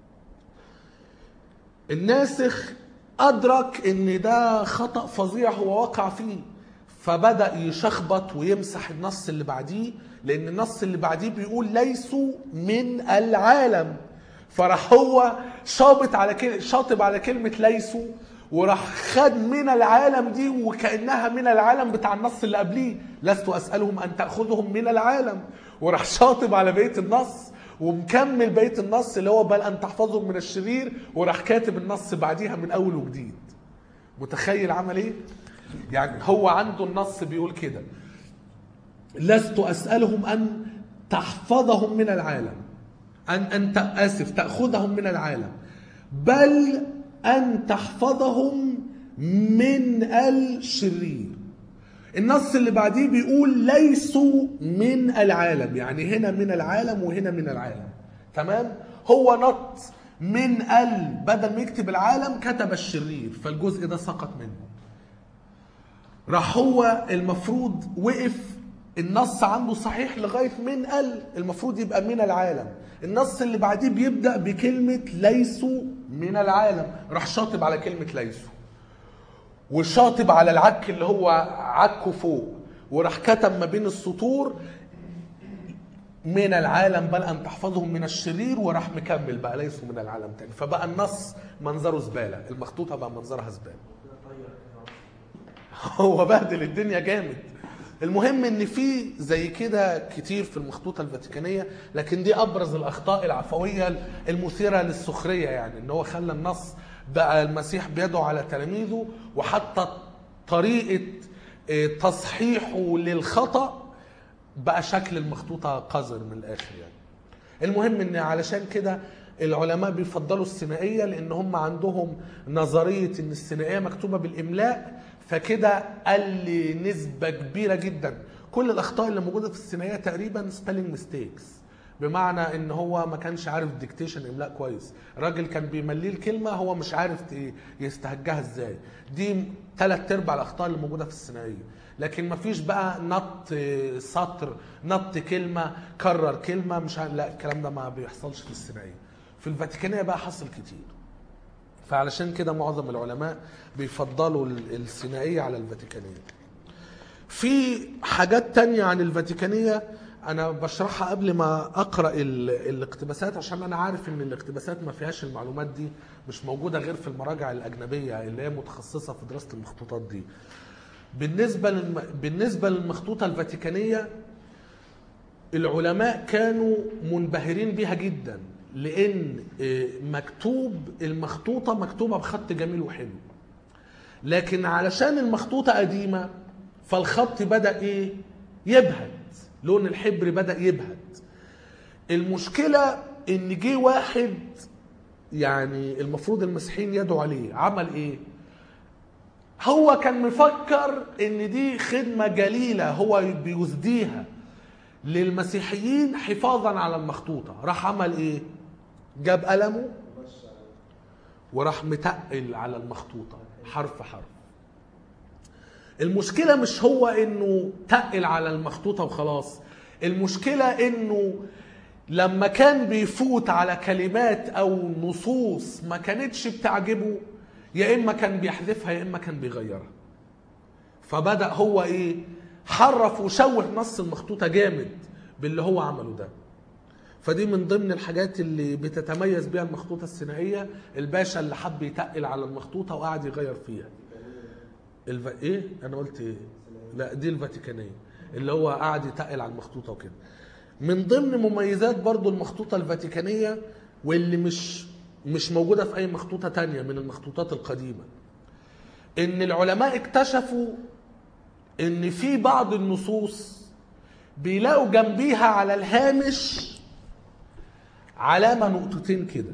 Speaker 1: الناسخ ادرك ان ده خطا فظيع هو وقع فيه فبدا يشخبط ويمسح النص اللي بعديه لان النص اللي بعديه بيقول ليسوا من العالم فراح هو شاطب على كلمة شاطب على كلمة ليسوا وراح خد من العالم دي وكأنها من العالم بتاع النص اللي قبليه لست أسألهم أن تأخذهم من العالم وراح شاطب على بقية النص ومكمل بقية النص اللي هو بل أن تحفظهم من الشرير وراح كاتب النص بعديها من أول وجديد متخيل عمل إيه؟ يعني هو عنده النص بيقول كده لست أسألهم أن تحفظهم من العالم أن أن ت- آسف تأخذهم من العالم بل أن تحفظهم من الشرير النص اللي بعديه بيقول ليسوا من العالم يعني هنا من العالم وهنا من العالم تمام هو نط من ال بدل ما يكتب العالم كتب الشرير فالجزء ده سقط منه راح هو المفروض وقف النص عنده صحيح لغايه من ال المفروض يبقى من العالم النص اللي بعديه بيبدا بكلمه ليسوا من العالم راح شاطب على كلمه ليسوا وشاطب على العك اللي هو عكه فوق وراح كتب ما بين السطور من العالم بل ان تحفظهم من الشرير وراح مكمل بقى ليسوا من العالم تاني فبقى النص منظره زباله المخطوطه بقى منظرها زباله هو بهدل الدنيا جامد المهم ان في زي كده كتير في المخطوطه الفاتيكانيه لكن دي ابرز الاخطاء العفويه المثيره للسخريه يعني ان هو خلى النص بقى المسيح بيدعو على تلاميذه وحتى طريقه آه، تصحيحه للخطا بقى شكل المخطوطه قذر من الاخر يعني المهم ان علشان كده العلماء بيفضلوا الثنائيه لان هم عندهم نظريه ان الثنائيه مكتوبه بالاملاء فكده قل نسبه كبيره جدا كل الاخطاء اللي موجوده في الثنائيه تقريبا سبيلنج ميستيكس بمعنى ان هو ما كانش عارف ديكتيشن املاء كويس الراجل كان بيمليه الكلمه هو مش عارف ت- يستهجها ازاي دي ثلاث ارباع الاخطاء اللي موجوده في الثنائيه لكن ما فيش بقى نط سطر نط كلمه كرر كلمه مش عارف لا الكلام ده ما بيحصلش في الثنائيه في الفاتيكانيه بقى حصل كتير فعلشان كده معظم العلماء بيفضلوا ال- الثنائيه على الفاتيكانيه في حاجات تانية عن الفاتيكانية أنا بشرحها قبل ما أقرأ ال- الاقتباسات عشان أنا عارف إن الاقتباسات ما فيهاش المعلومات دي مش موجودة غير في المراجع الأجنبية اللي هي متخصصة في دراسة المخطوطات دي. بالنسبة للم... بالنسبة للمخطوطة الفاتيكانية العلماء كانوا منبهرين بيها جدا لأن آه، مكتوب المخطوطة مكتوبة بخط جميل وحلو. لكن علشان المخطوطة قديمة فالخط بدأ ايه يبهت لون الحبر بدأ يبهت المشكلة ان جه واحد يعني المفروض المسيحيين يدعوا عليه عمل ايه هو كان مفكر ان دي خدمة جليلة هو بيسديها للمسيحيين حفاظا على المخطوطة راح عمل ايه جاب قلمه وراح متقل على المخطوطة حرف حرف المشكلة مش هو انه تقل على المخطوطة وخلاص المشكلة انه لما كان بيفوت على كلمات او نصوص ما كانتش بتعجبه يا اما كان بيحذفها يا اما كان بيغيرها فبدأ هو ايه حرف وشوه نص المخطوطة جامد باللي هو عمله ده فدي من ضمن الحاجات اللي بتتميز بيها المخطوطة الثنائية الباشا اللي حب يتقل على المخطوطة وقعد يغير فيها الف... ايه انا قلت ايه لا دي الفاتيكانيه اللي هو قاعد يتقل على المخطوطه وكده من ضمن مميزات برضو المخطوطه الفاتيكانيه واللي مش مش موجوده في اي مخطوطه تانية من المخطوطات القديمه ان العلماء اكتشفوا ان في بعض النصوص بيلاقوا جنبيها على الهامش علامه نقطتين كده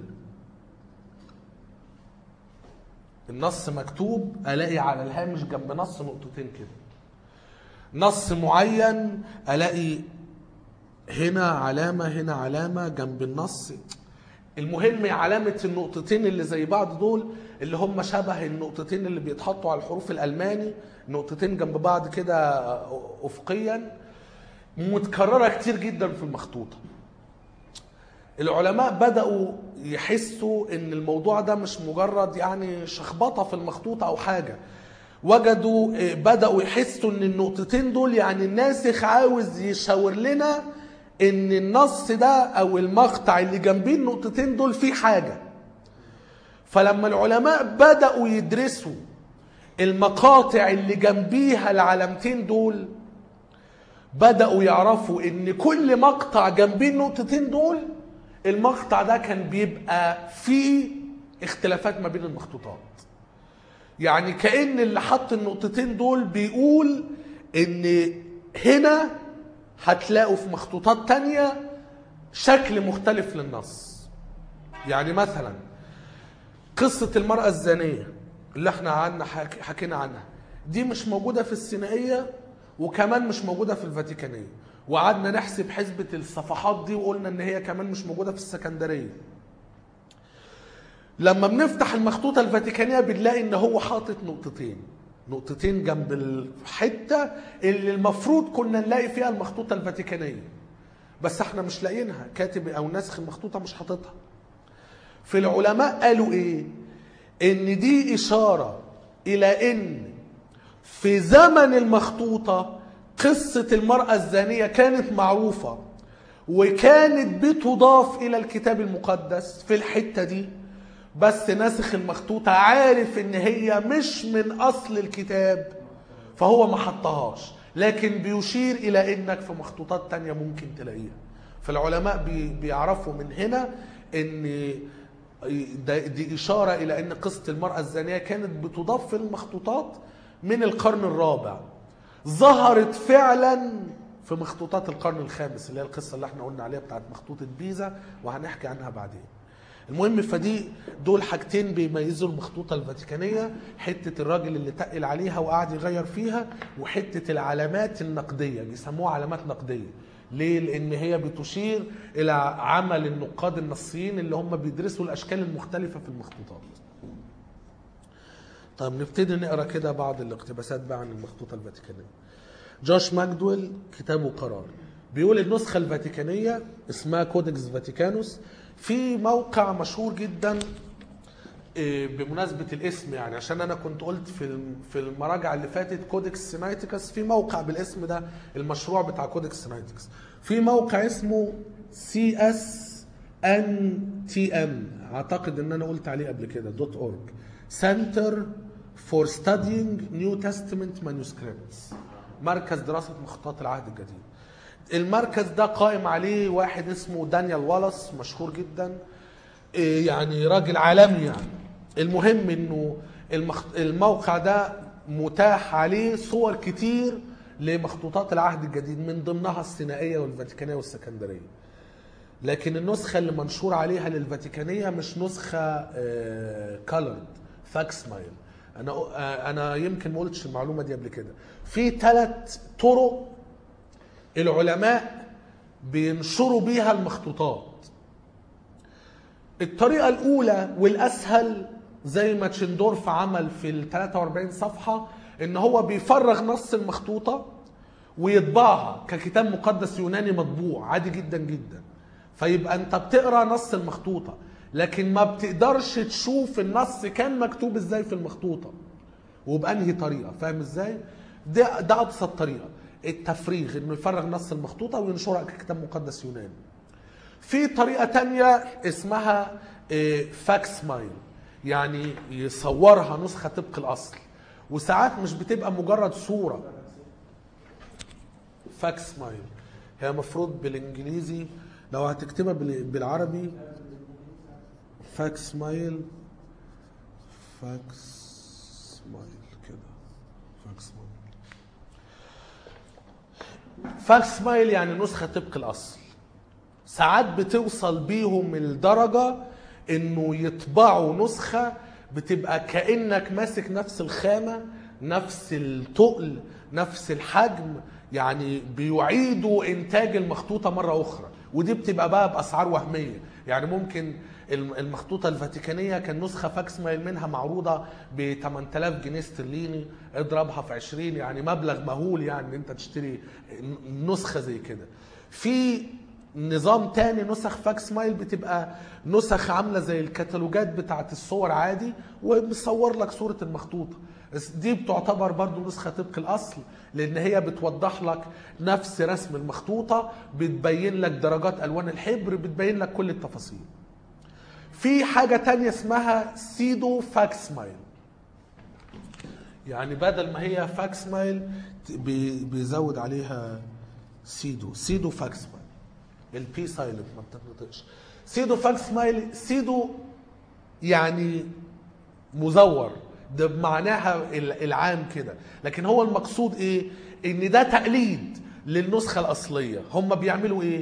Speaker 1: النص مكتوب الاقي على الهامش جنب نص نقطتين كده نص معين الاقي هنا علامه هنا علامه جنب النص المهم علامه النقطتين اللي زي بعض دول اللي هم شبه النقطتين اللي بيتحطوا على الحروف الالماني نقطتين جنب بعض كده افقيا متكرره كتير جدا في المخطوطه العلماء بدأوا يحسوا ان الموضوع ده مش مجرد يعني شخبطة في المخطوطة او حاجة وجدوا آه، بدأوا يحسوا ان النقطتين دول يعني الناسخ عاوز يشاور لنا ان النص ده او المقطع اللي جنبيه النقطتين دول فيه حاجة فلما العلماء بدأوا يدرسوا المقاطع اللي جنبيها العلامتين دول بدأوا يعرفوا ان كل مقطع جنبيه النقطتين دول المقطع ده كان بيبقى فيه اختلافات ما بين المخطوطات يعني كأن اللي حط النقطتين دول بيقول ان هنا هتلاقوا في مخطوطات تانية شكل مختلف للنص يعني مثلا قصة المرأة الزانية اللي احنا قعدنا حك- حكينا عنها دي مش موجودة في السينائية وكمان مش موجودة في الفاتيكانية وقعدنا نحسب حسبة الصفحات دي وقلنا ان هي كمان مش موجودة في السكندرية لما بنفتح المخطوطة الفاتيكانية بنلاقي ان هو حاطط نقطتين نقطتين جنب الحتة اللي المفروض كنا نلاقي فيها المخطوطة الفاتيكانية بس احنا مش لاقيينها كاتب او ناسخ المخطوطة مش حاططها في العلماء قالوا ايه ان دي اشارة الى ان في زمن المخطوطة قصة المرأة الزانية كانت معروفة وكانت بتضاف الى الكتاب المقدس في الحتة دي بس ناسخ المخطوطة عارف ان هي مش من اصل الكتاب فهو ما حطهاش لكن بيشير الى انك في مخطوطات تانية ممكن تلاقيها فالعلماء بي بيعرفوا من هنا ان ده- دي اشاره الى ان قصه المراه الزانيه كانت بتضاف في المخطوطات من القرن الرابع ظهرت فعلا في مخطوطات القرن الخامس اللي هي القصه اللي احنا قلنا عليها بتاعت مخطوطه بيزا وهنحكي عنها بعدين المهم فدي دول حاجتين بيميزوا المخطوطه الفاتيكانيه حته الراجل اللي تقل عليها وقعد يغير فيها وحته العلامات النقديه بيسموها علامات نقديه ليه؟ لأن هي بتشير إلى عمل النقاد النصيين اللي هم بيدرسوا الأشكال المختلفة في المخطوطات. طيب نبتدي نقرا كده بعض الاقتباسات بقى عن المخطوطة الفاتيكانية. جوش ماجدويل كتابه قرار. بيقول النسخة الفاتيكانية اسمها كودكس فاتيكانوس في موقع مشهور جدا إيه، بمناسبة الاسم يعني عشان أنا كنت قلت في الم- في المراجع اللي فاتت كودكس سينايتيكس في موقع بالاسم ده المشروع بتاع كودكس سينايتيكس في موقع اسمه سي اس ان تي ام اعتقد ان انا قلت عليه قبل كده دوت اورج سنتر فور ستادينج نيو تestament مانuscripts مركز دراسة مخطوطات العهد الجديد المركز ده قائم عليه واحد اسمه دانيال والاس مشهور جدا إيه يعني راجل عالمي يعني المهم انه المخ... الموقع ده متاح عليه صور كتير لمخطوطات العهد الجديد من ضمنها السينائيه والفاتيكانيه والسكندريه لكن النسخه اللي منشور عليها للفاتيكانيه مش نسخه كالرد فاكس مايل انا آه، انا يمكن ما قلتش المعلومه دي قبل كده في ثلاث طرق العلماء بينشروا بيها المخطوطات الطريقة الأولى والأسهل زي ما تشندورف عمل في ال 43 صفحة إن هو بيفرغ نص المخطوطة ويطبعها ككتاب مقدس يوناني مطبوع عادي جدا جدا فيبقى أنت بتقرا نص المخطوطة لكن ما بتقدرش تشوف النص كان مكتوب ازاي في المخطوطة وبأنهي طريقة فاهم ازاي؟ ده ده أبسط طريقة التفريغ إنه يفرغ نص المخطوطة وينشرها ككتاب مقدس يوناني في طريقة تانية اسمها إيه، فاكس مايل يعني يصورها نسخة طبق الأصل وساعات مش بتبقى مجرد صورة فاكس مايل هي مفروض بالإنجليزي لو هتكتبها بال- بالعربي فاكس مايل فاكس مايل كده فاكس مايل فاكس مايل يعني نسخة طبق الأصل ساعات بتوصل بيهم الدرجة انه يطبعوا نسخة بتبقى كأنك ماسك نفس الخامة نفس التقل نفس الحجم يعني بيعيدوا انتاج المخطوطة مرة اخرى ودي بتبقى بقى باسعار وهمية يعني ممكن الم- المخطوطة الفاتيكانية كان نسخة فاكس مايل منها معروضة ب 8000 جنيه استرليني اضربها في 20 يعني مبلغ مهول يعني ان انت تشتري ن- نسخة زي كده في نظام تاني نسخ فاكس مايل بتبقى نسخ عامله زي الكتالوجات بتاعت الصور عادي ومصور لك صوره المخطوطه بس دي بتعتبر برضو نسخه طبق الاصل لان هي بتوضح لك نفس رسم المخطوطه بتبين لك درجات الوان الحبر بتبين لك كل التفاصيل في حاجه تانية اسمها سيدو فاكس مايل يعني بدل ما هي فاكس مايل بي- بيزود عليها سيدو سيدو فاكس مايل البي سايلنت ما بتنطقش سيدو فاكس مايل سيدو يعني مزور ده بمعناها ال- العام كده لكن هو المقصود ايه ان ده تقليد للنسخة الأصلية هم بيعملوا ايه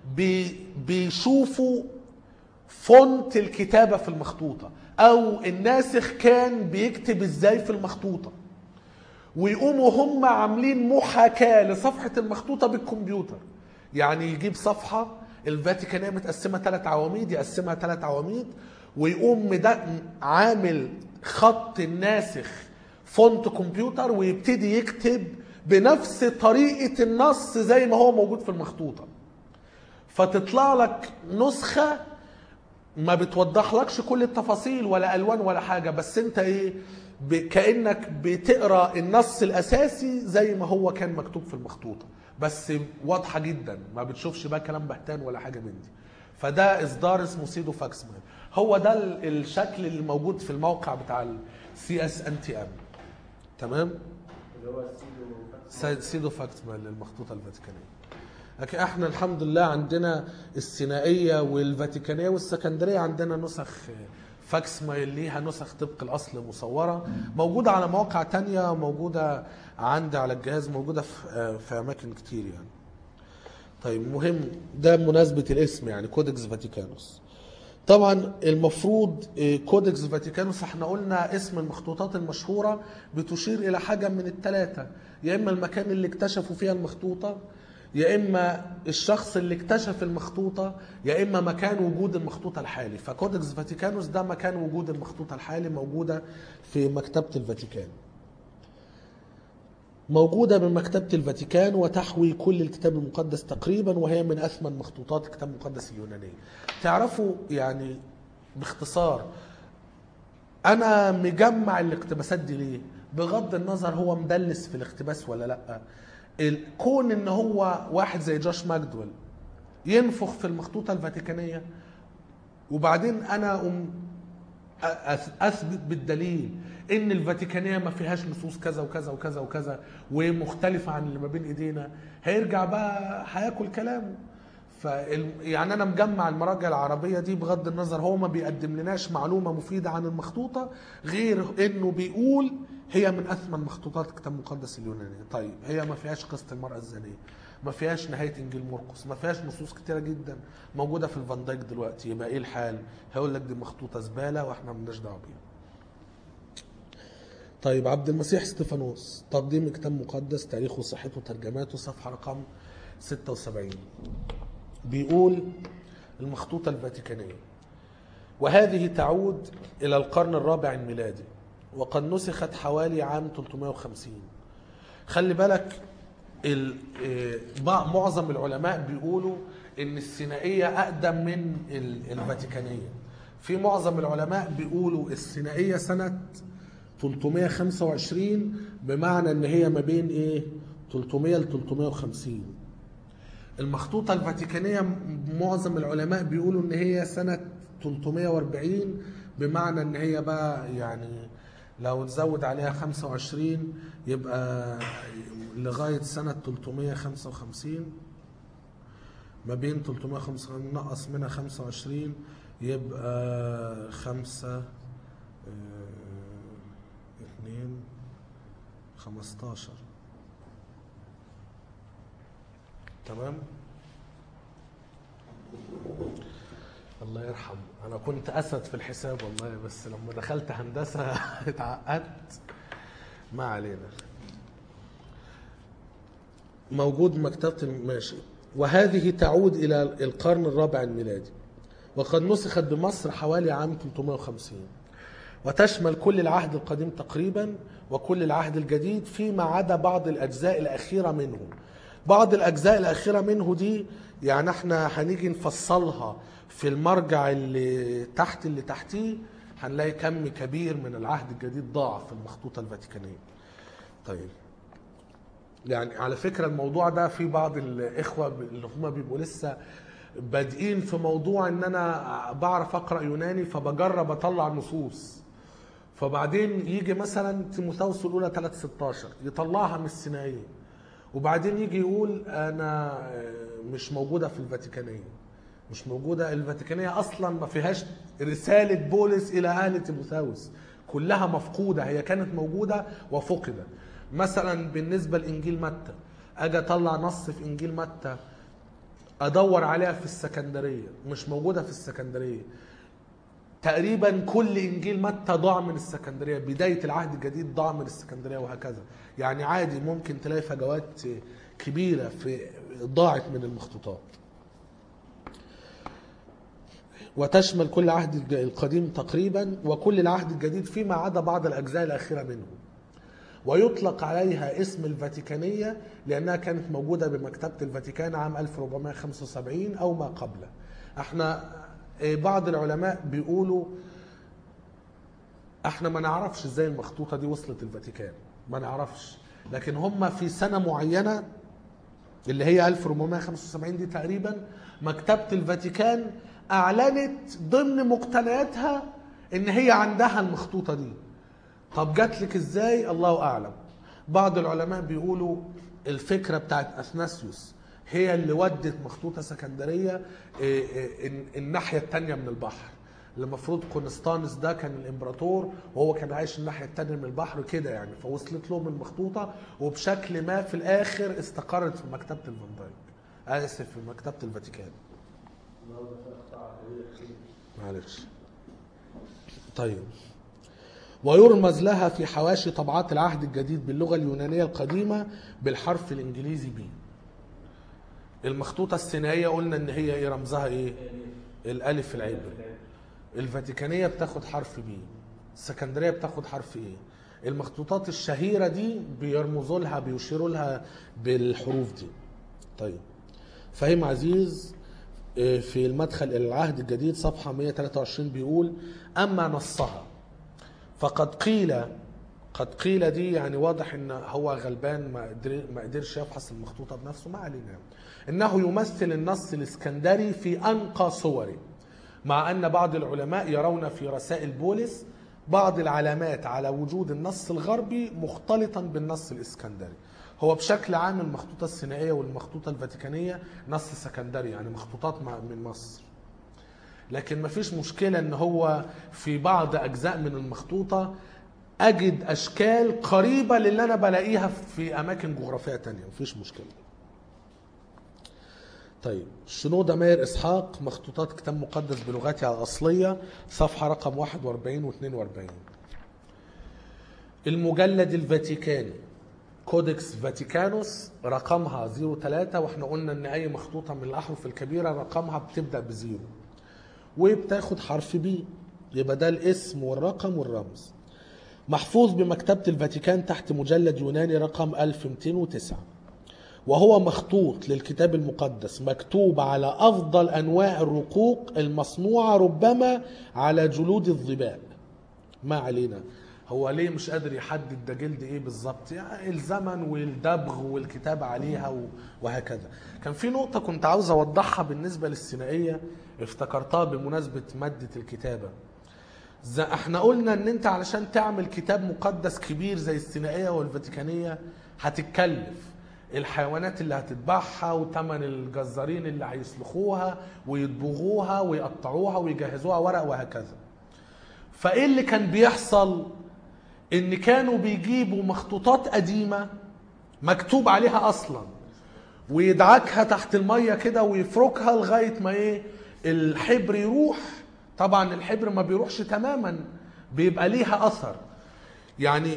Speaker 1: بي بيشوفوا فونت الكتابة في المخطوطة أو الناسخ كان بيكتب إزاي في المخطوطة ويقوموا هم عاملين محاكاة لصفحة المخطوطة بالكمبيوتر يعني يجيب صفحة الفاتيكانية متقسمة ثلاث عواميد يقسمها ثلاث عواميد ويقوم مد- عامل خط الناسخ فونت كمبيوتر ويبتدي يكتب بنفس طريقة النص زي ما هو موجود في المخطوطة فتطلع لك نسخة ما بتوضح لكش كل التفاصيل ولا الوان ولا حاجه بس انت ايه ب- كانك بتقرا النص الاساسي زي ما هو كان مكتوب في المخطوطه بس واضحه جدا ما بتشوفش بقى كلام بهتان ولا حاجه من دي فده اصدار اسمه سيدو فاكس مان هو ده ال- الشكل اللي موجود في الموقع بتاع السي اس ان تي ام تمام
Speaker 3: اللي هو السيدو
Speaker 1: سي- سيدو فاكتمان للمخطوطة الفاتيكانية لكن احنا الحمد لله عندنا السينائية والفاتيكانية والسكندرية عندنا نسخ فاكس ما ليها نسخ طبق الأصل مصورة موجودة على مواقع تانية موجودة عندي على الجهاز موجودة في, في أماكن كتير يعني طيب مهم ده بمناسبة الاسم يعني كودكس فاتيكانوس طبعا المفروض آه، كودكس فاتيكانوس احنا قلنا اسم المخطوطات المشهورة بتشير إلى حاجة من الثلاثة يا إما المكان اللي اكتشفوا فيها المخطوطة يا إما الشخص اللي اكتشف المخطوطة يا إما مكان وجود المخطوطة الحالي فكودكس فاتيكانوس ده مكان وجود المخطوطة الحالي موجودة في مكتبة الفاتيكان موجودة من مكتبة الفاتيكان وتحوي كل الكتاب المقدس تقريبا وهي من أثمن مخطوطات الكتاب المقدس اليونانية تعرفوا يعني باختصار أنا مجمع الاقتباسات دي ليه بغض النظر هو مدلس في الاقتباس ولا لأ الكون ان هو واحد زي جوش ماجدويل ينفخ في المخطوطة الفاتيكانية وبعدين انا أم أث- اثبت بالدليل ان الفاتيكانيه ما فيهاش نصوص كذا وكذا وكذا وكذا ومختلفه عن اللي ما بين ايدينا هيرجع بقى هياكل كلامه ف يعني انا مجمع المراجع العربيه دي بغض النظر هو ما بيقدم لناش معلومه مفيده عن المخطوطه غير انه بيقول هي من اثمن مخطوطات الكتاب المقدس اليوناني طيب هي ما فيهاش قصه المراه الزانيه ما فيهاش نهايه انجيل مرقس ما فيهاش نصوص كتيره جدا موجوده في الفان دايك دلوقتي يبقى ايه الحال هيقول لك دي مخطوطه زباله واحنا مالناش دعوه بيها طيب عبد المسيح استفانوس تقديم كتاب مقدس تاريخه وصحته وترجماته صفحه رقم 76 بيقول المخطوطه الفاتيكانيه وهذه تعود الى القرن الرابع الميلادي وقد نسخت حوالي عام 350 خلي بالك ال- إيه، بع- معظم العلماء بيقولوا ان السينائيه اقدم من ال- الفاتيكانيه في معظم العلماء بيقولوا السينائيه سنه 325 بمعنى ان هي ما بين ايه 300 ل 350 المخطوطة الفاتيكانية م- معظم العلماء بيقولوا ان هي سنة 340 بمعنى ان هي بقى يعني لو تزود عليها 25 يبقى لغاية سنة 355 ما بين 355 نقص منها 25 يبقى خمسة اه، اتنين خمستاشر تمام الله يرحم انا كنت اسد في الحساب والله بس لما دخلت هندسه اتعقدت ما علينا موجود مكتبة الماشي وهذه تعود إلى القرن الرابع الميلادي وقد نسخت بمصر حوالي عام 350 وتشمل كل العهد القديم تقريبا وكل العهد الجديد فيما عدا بعض الأجزاء الأخيرة منه بعض الأجزاء الأخيرة منه دي يعني احنا هنيجي نفصلها في المرجع اللي تحت اللي تحتيه هنلاقي كم كبير من العهد الجديد ضاع في المخطوطة الفاتيكانية طيب يعني على فكرة الموضوع ده في بعض الإخوة اللي هم بيبقوا لسه بادئين في موضوع ان انا بعرف اقرا يوناني فبجرب اطلع نصوص فبعدين يجي مثلا تيموثاوس الاولى 3 16 يطلعها من السينائيه وبعدين يجي يقول انا مش موجوده في الفاتيكانيه مش موجوده الفاتيكانيه اصلا ما فيهاش رساله بولس الى اهل تيموثاوس كلها مفقوده هي كانت موجوده وفقدت مثلا بالنسبه لانجيل متى اجي اطلع نص في انجيل متى ادور عليها في السكندريه مش موجوده في السكندريه تقريبا كل انجيل متى ضاع من السكندريه بدايه العهد الجديد ضاع من السكندريه وهكذا يعني عادي ممكن تلاقي فجوات كبيره في ضاعت من المخطوطات وتشمل كل عهد الج- القديم تقريبا وكل العهد الجديد فيما عدا بعض الاجزاء الاخيره منه ويطلق عليها اسم الفاتيكانية لأنها كانت موجودة بمكتبة الفاتيكان عام 1475 أو ما قبله احنا آه، بعض العلماء بيقولوا احنا ما نعرفش ازاي المخطوطة دي وصلت الفاتيكان ما نعرفش لكن هم في سنة معينة اللي هي 1475 دي تقريبا مكتبة الفاتيكان أعلنت ضمن مقتنياتها إن هي عندها المخطوطة دي طب جات لك ازاي الله اعلم بعض العلماء بيقولوا الفكره بتاعت اثناسيوس هي اللي ودت مخطوطه سكندريه إيه، إيه، الن- الناحيه الثانيه من البحر اللي المفروض قسطنطينوس ده كان الامبراطور وهو كان عايش الناحيه الثانيه من البحر كده يعني فوصلت لهم المخطوطه وبشكل ما في الاخر استقرت في مكتبه الفان دايك اسف في مكتبه الفاتيكان معلش طيب ويرمز لها في حواشي طبعات العهد الجديد باللغة اليونانية القديمة بالحرف الإنجليزي بي المخطوطة السينائية قلنا إن هي إيه رمزها إيه؟ الألف العبري الفاتيكانية بتاخد حرف بي السكندرية بتاخد حرف إيه؟ المخطوطات الشهيرة دي بيرمزوا لها بيشيروا لها بالحروف دي طيب فهيم عزيز آه، في المدخل إلى العهد الجديد صفحة 123 بيقول أما نصها فقد قيل قد قيل دي يعني واضح ان هو غلبان ما قدر ما قدرش يفحص المخطوطه بنفسه ما علينا انه يمثل النص الاسكندري في انقى صوره مع ان بعض العلماء يرون في رسائل بولس بعض العلامات على وجود النص الغربي مختلطا بالنص الاسكندري هو بشكل عام المخطوطه السينائيه والمخطوطه الفاتيكانيه نص سكندري يعني مخطوطات مع- من مصر لكن مفيش مشكلة ان هو في بعض اجزاء من المخطوطة اجد اشكال قريبة للي انا بلاقيها في اماكن جغرافية تانية مفيش مشكلة طيب شنودة ماير اسحاق مخطوطات كتاب مقدس بلغتها الاصلية صفحة رقم 41 و 42 المجلد الفاتيكاني كودكس فاتيكانوس رقمها 03 واحنا قلنا ان اي مخطوطة من الاحرف الكبيرة رقمها بتبدأ بزيرو وبتاخد حرف بي يبقى ده الاسم والرقم والرمز محفوظ بمكتبة الفاتيكان تحت مجلد يوناني رقم 1209 وهو مخطوط للكتاب المقدس مكتوب على أفضل أنواع الرقوق المصنوعة ربما على جلود الظباء ما علينا هو ليه مش قادر يحدد ده جلد ايه بالظبط يعني الزمن والدبغ والكتابة عليها و- وهكذا كان في نقطة كنت عاوز اوضحها بالنسبة للسينائية افتكرتها بمناسبة مادة الكتابة ز- احنا قلنا ان انت علشان تعمل كتاب مقدس كبير زي السينائية والفاتيكانية هتتكلف الحيوانات اللي هتذبحها وتمن الجزارين اللي هيسلخوها ويدبغوها ويقطعوها ويجهزوها ورق وهكذا فايه اللي كان بيحصل ان كانوا بيجيبوا مخطوطات قديمه مكتوب عليها اصلا ويدعكها تحت الميه كده ويفركها لغايه ما ايه الحبر يروح طبعا الحبر ما بيروحش تماما بيبقى ليها اثر يعني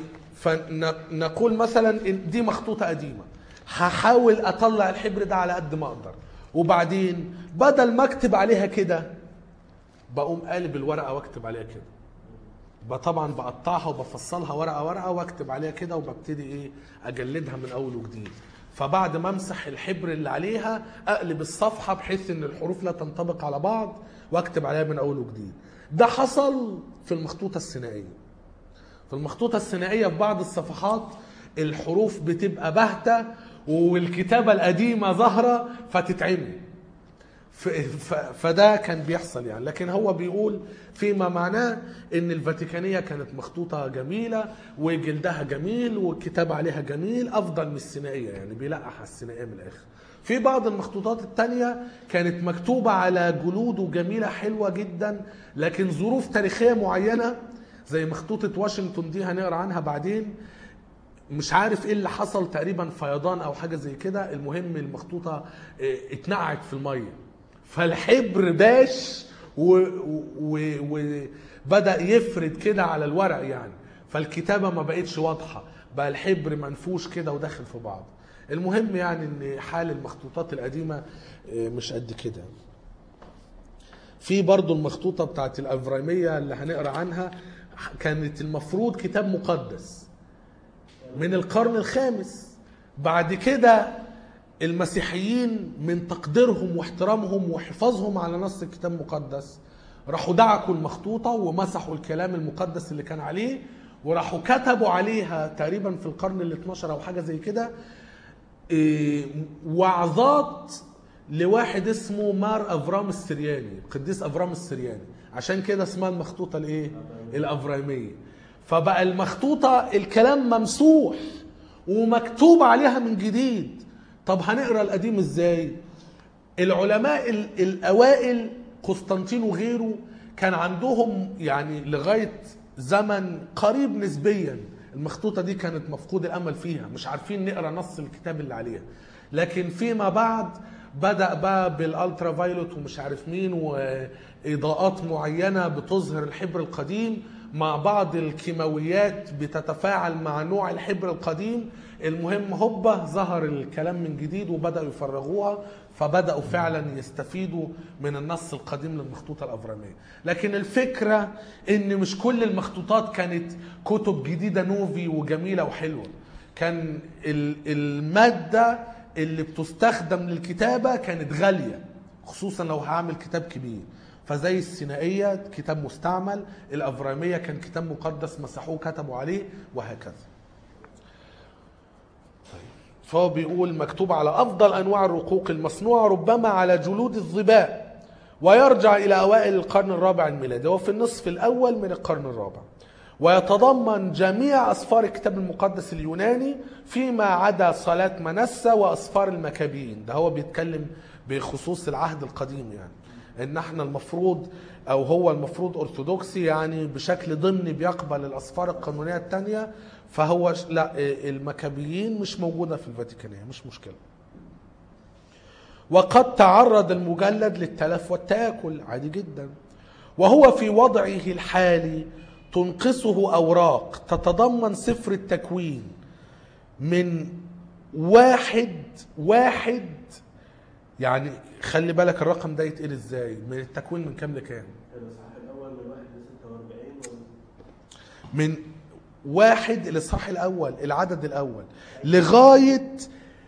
Speaker 1: فنقول مثلا إن دي مخطوطه قديمه هحاول اطلع الحبر ده على قد ما اقدر وبعدين بدل ما اكتب عليها كده بقوم قالب الورقه واكتب عليها كده بقى طبعا بقطعها وبفصلها ورقه ورقه واكتب عليها كده وببتدي ايه اجلدها من اول وجديد فبعد ما امسح الحبر اللي عليها اقلب الصفحه بحيث ان الحروف لا تنطبق على بعض واكتب عليها من اول وجديد ده حصل في المخطوطه السينائيه في المخطوطه السينائيه في بعض الصفحات الحروف بتبقى باهته والكتابه القديمه ظاهره فتتعمل ف- ف- فده كان بيحصل يعني لكن هو بيقول فيما معناه ان الفاتيكانيه كانت مخطوطه جميله وجلدها جميل والكتاب عليها جميل افضل من السينائيه يعني بيلقح على السينائيه من الاخر في بعض المخطوطات التانية كانت مكتوبة على جلود وجميلة حلوة جدا لكن ظروف تاريخية معينة زي مخطوطة واشنطن دي هنقرا عنها بعدين مش عارف ايه اللي حصل تقريبا فيضان او حاجه زي كده المهم المخطوطه اه، اتنقعت في الميه فالحبر باش وبدا و... وبدأ يفرد كده على الورق يعني فالكتابه ما بقتش واضحه بقى الحبر منفوش كده وداخل في بعض المهم يعني ان حال المخطوطات القديمه اه، مش قد كده في برضو المخطوطة بتاعت الأفريمية اللي هنقرأ عنها كانت المفروض كتاب مقدس من القرن الخامس بعد كده المسيحيين من تقديرهم واحترامهم وحفاظهم على نص الكتاب المقدس راحوا دعكوا المخطوطة ومسحوا الكلام المقدس اللي كان عليه وراحوا كتبوا عليها تقريبا في القرن ال 12 او حاجه زي كده إيه، وعظات لواحد اسمه مار افرام السرياني القديس افرام السرياني عشان كده اسمها المخطوطه الايه الافراميه فبقى المخطوطه الكلام ممسوح ومكتوب عليها من جديد طب هنقرا القديم ازاي العلماء ال- الاوائل قسطنطين وغيره كان عندهم يعني لغايه زمن قريب نسبيا المخطوطه دي كانت مفقود الامل فيها مش عارفين نقرا نص الكتاب اللي عليها لكن فيما بعد بدا بقى بالالترا فايلوت ومش عارف مين واضاءات معينه بتظهر الحبر القديم مع بعض الكيماويات بتتفاعل مع نوع الحبر القديم المهم هوبا ظهر الكلام من جديد وبداوا يفرغوها فبداوا فعلا يستفيدوا من النص القديم للمخطوطه الافراميه لكن الفكره ان مش كل المخطوطات كانت كتب جديده نوفي وجميله وحلوه كان ال- الماده اللي بتستخدم للكتابه كانت غاليه خصوصا لو هعمل كتاب كبير فزي السينائيه كتاب مستعمل الافراميه كان كتاب مقدس مسحوه كتبوا عليه وهكذا فهو بيقول مكتوب على افضل انواع الرقوق المصنوعه ربما على جلود الظباء ويرجع الى اوائل القرن الرابع الميلادي وفي النصف الاول من القرن الرابع ويتضمن جميع اسفار الكتاب المقدس اليوناني فيما عدا صلاه منسى واسفار المكابيين ده هو بيتكلم بخصوص العهد القديم يعني ان احنا المفروض او هو المفروض ارثوذكسي يعني بشكل ضمني بيقبل الاسفار القانونيه الثانيه فهو ش- لا المكابيين مش موجوده في الفاتيكانيه مش مشكله وقد تعرض المجلد للتلف والتآكل عادي جدا وهو في وضعه الحالي تنقصه أوراق تتضمن سفر التكوين من واحد واحد يعني خلي بالك الرقم ده يتقل ازاي من التكوين من كام لكام
Speaker 3: الإصحاح الأول من 1 ل 46
Speaker 1: من واحد الاصحاح الاول العدد الاول لغايه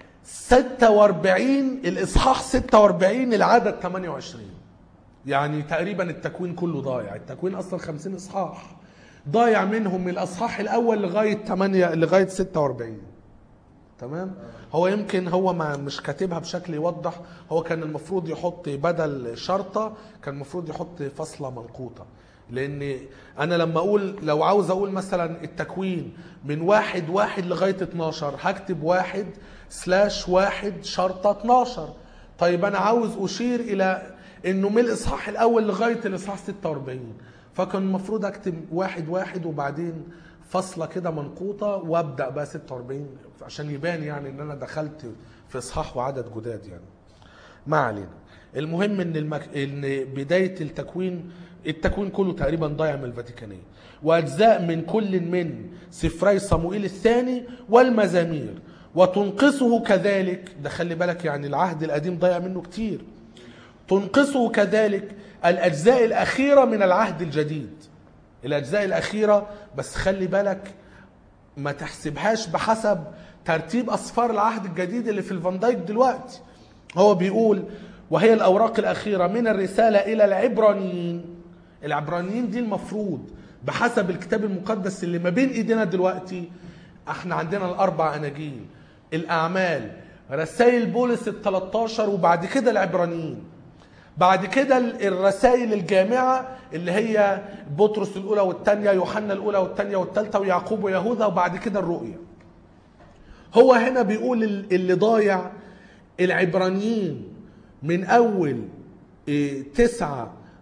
Speaker 1: 46 الاصحاح 46 العدد 28 يعني تقريبا التكوين كله ضايع التكوين اصلا 50 اصحاح ضايع منهم من الاصحاح الاول لغايه 8 لغايه 46 تمام هو يمكن هو ما مش كاتبها بشكل يوضح هو كان المفروض يحط بدل شرطه كان المفروض يحط فاصله منقوطه لان انا لما اقول لو عاوز اقول مثلا التكوين من واحد واحد لغايه 12 هكتب واحد سلاش واحد شرطه 12 طيب انا عاوز اشير الى انه من الاصحاح الاول لغايه الاصحاح 46 فكان المفروض اكتب واحد واحد وبعدين فاصله كده منقوطه وابدا بقى 46 عشان يبان يعني ان انا دخلت في اصحاح وعدد جداد يعني ما علينا المهم ان المك... ان بدايه التكوين التكوين كله تقريبا ضايع من الفاتيكانيه واجزاء من كل من سفري صموئيل الثاني والمزامير وتنقصه كذلك ده خلي بالك يعني العهد القديم ضايع منه كتير تنقصه كذلك الاجزاء الاخيره من العهد الجديد الاجزاء الاخيره بس خلي بالك ما تحسبهاش بحسب ترتيب اسفار العهد الجديد اللي في الفان دايك دلوقتي هو بيقول وهي الاوراق الاخيره من الرساله الى العبرانيين العبرانيين دي المفروض بحسب الكتاب المقدس اللي ما بين ايدينا دلوقتي احنا عندنا الاربع اناجيل الاعمال رسائل بولس ال 13 وبعد كده العبرانيين بعد كده الرسائل الجامعة اللي هي بطرس الأولى والثانية يوحنا الأولى والثانية والثالثة ويعقوب ويهوذا وبعد كده الرؤيا هو هنا بيقول ال- اللي ضايع العبرانيين من أول إيه، تسعة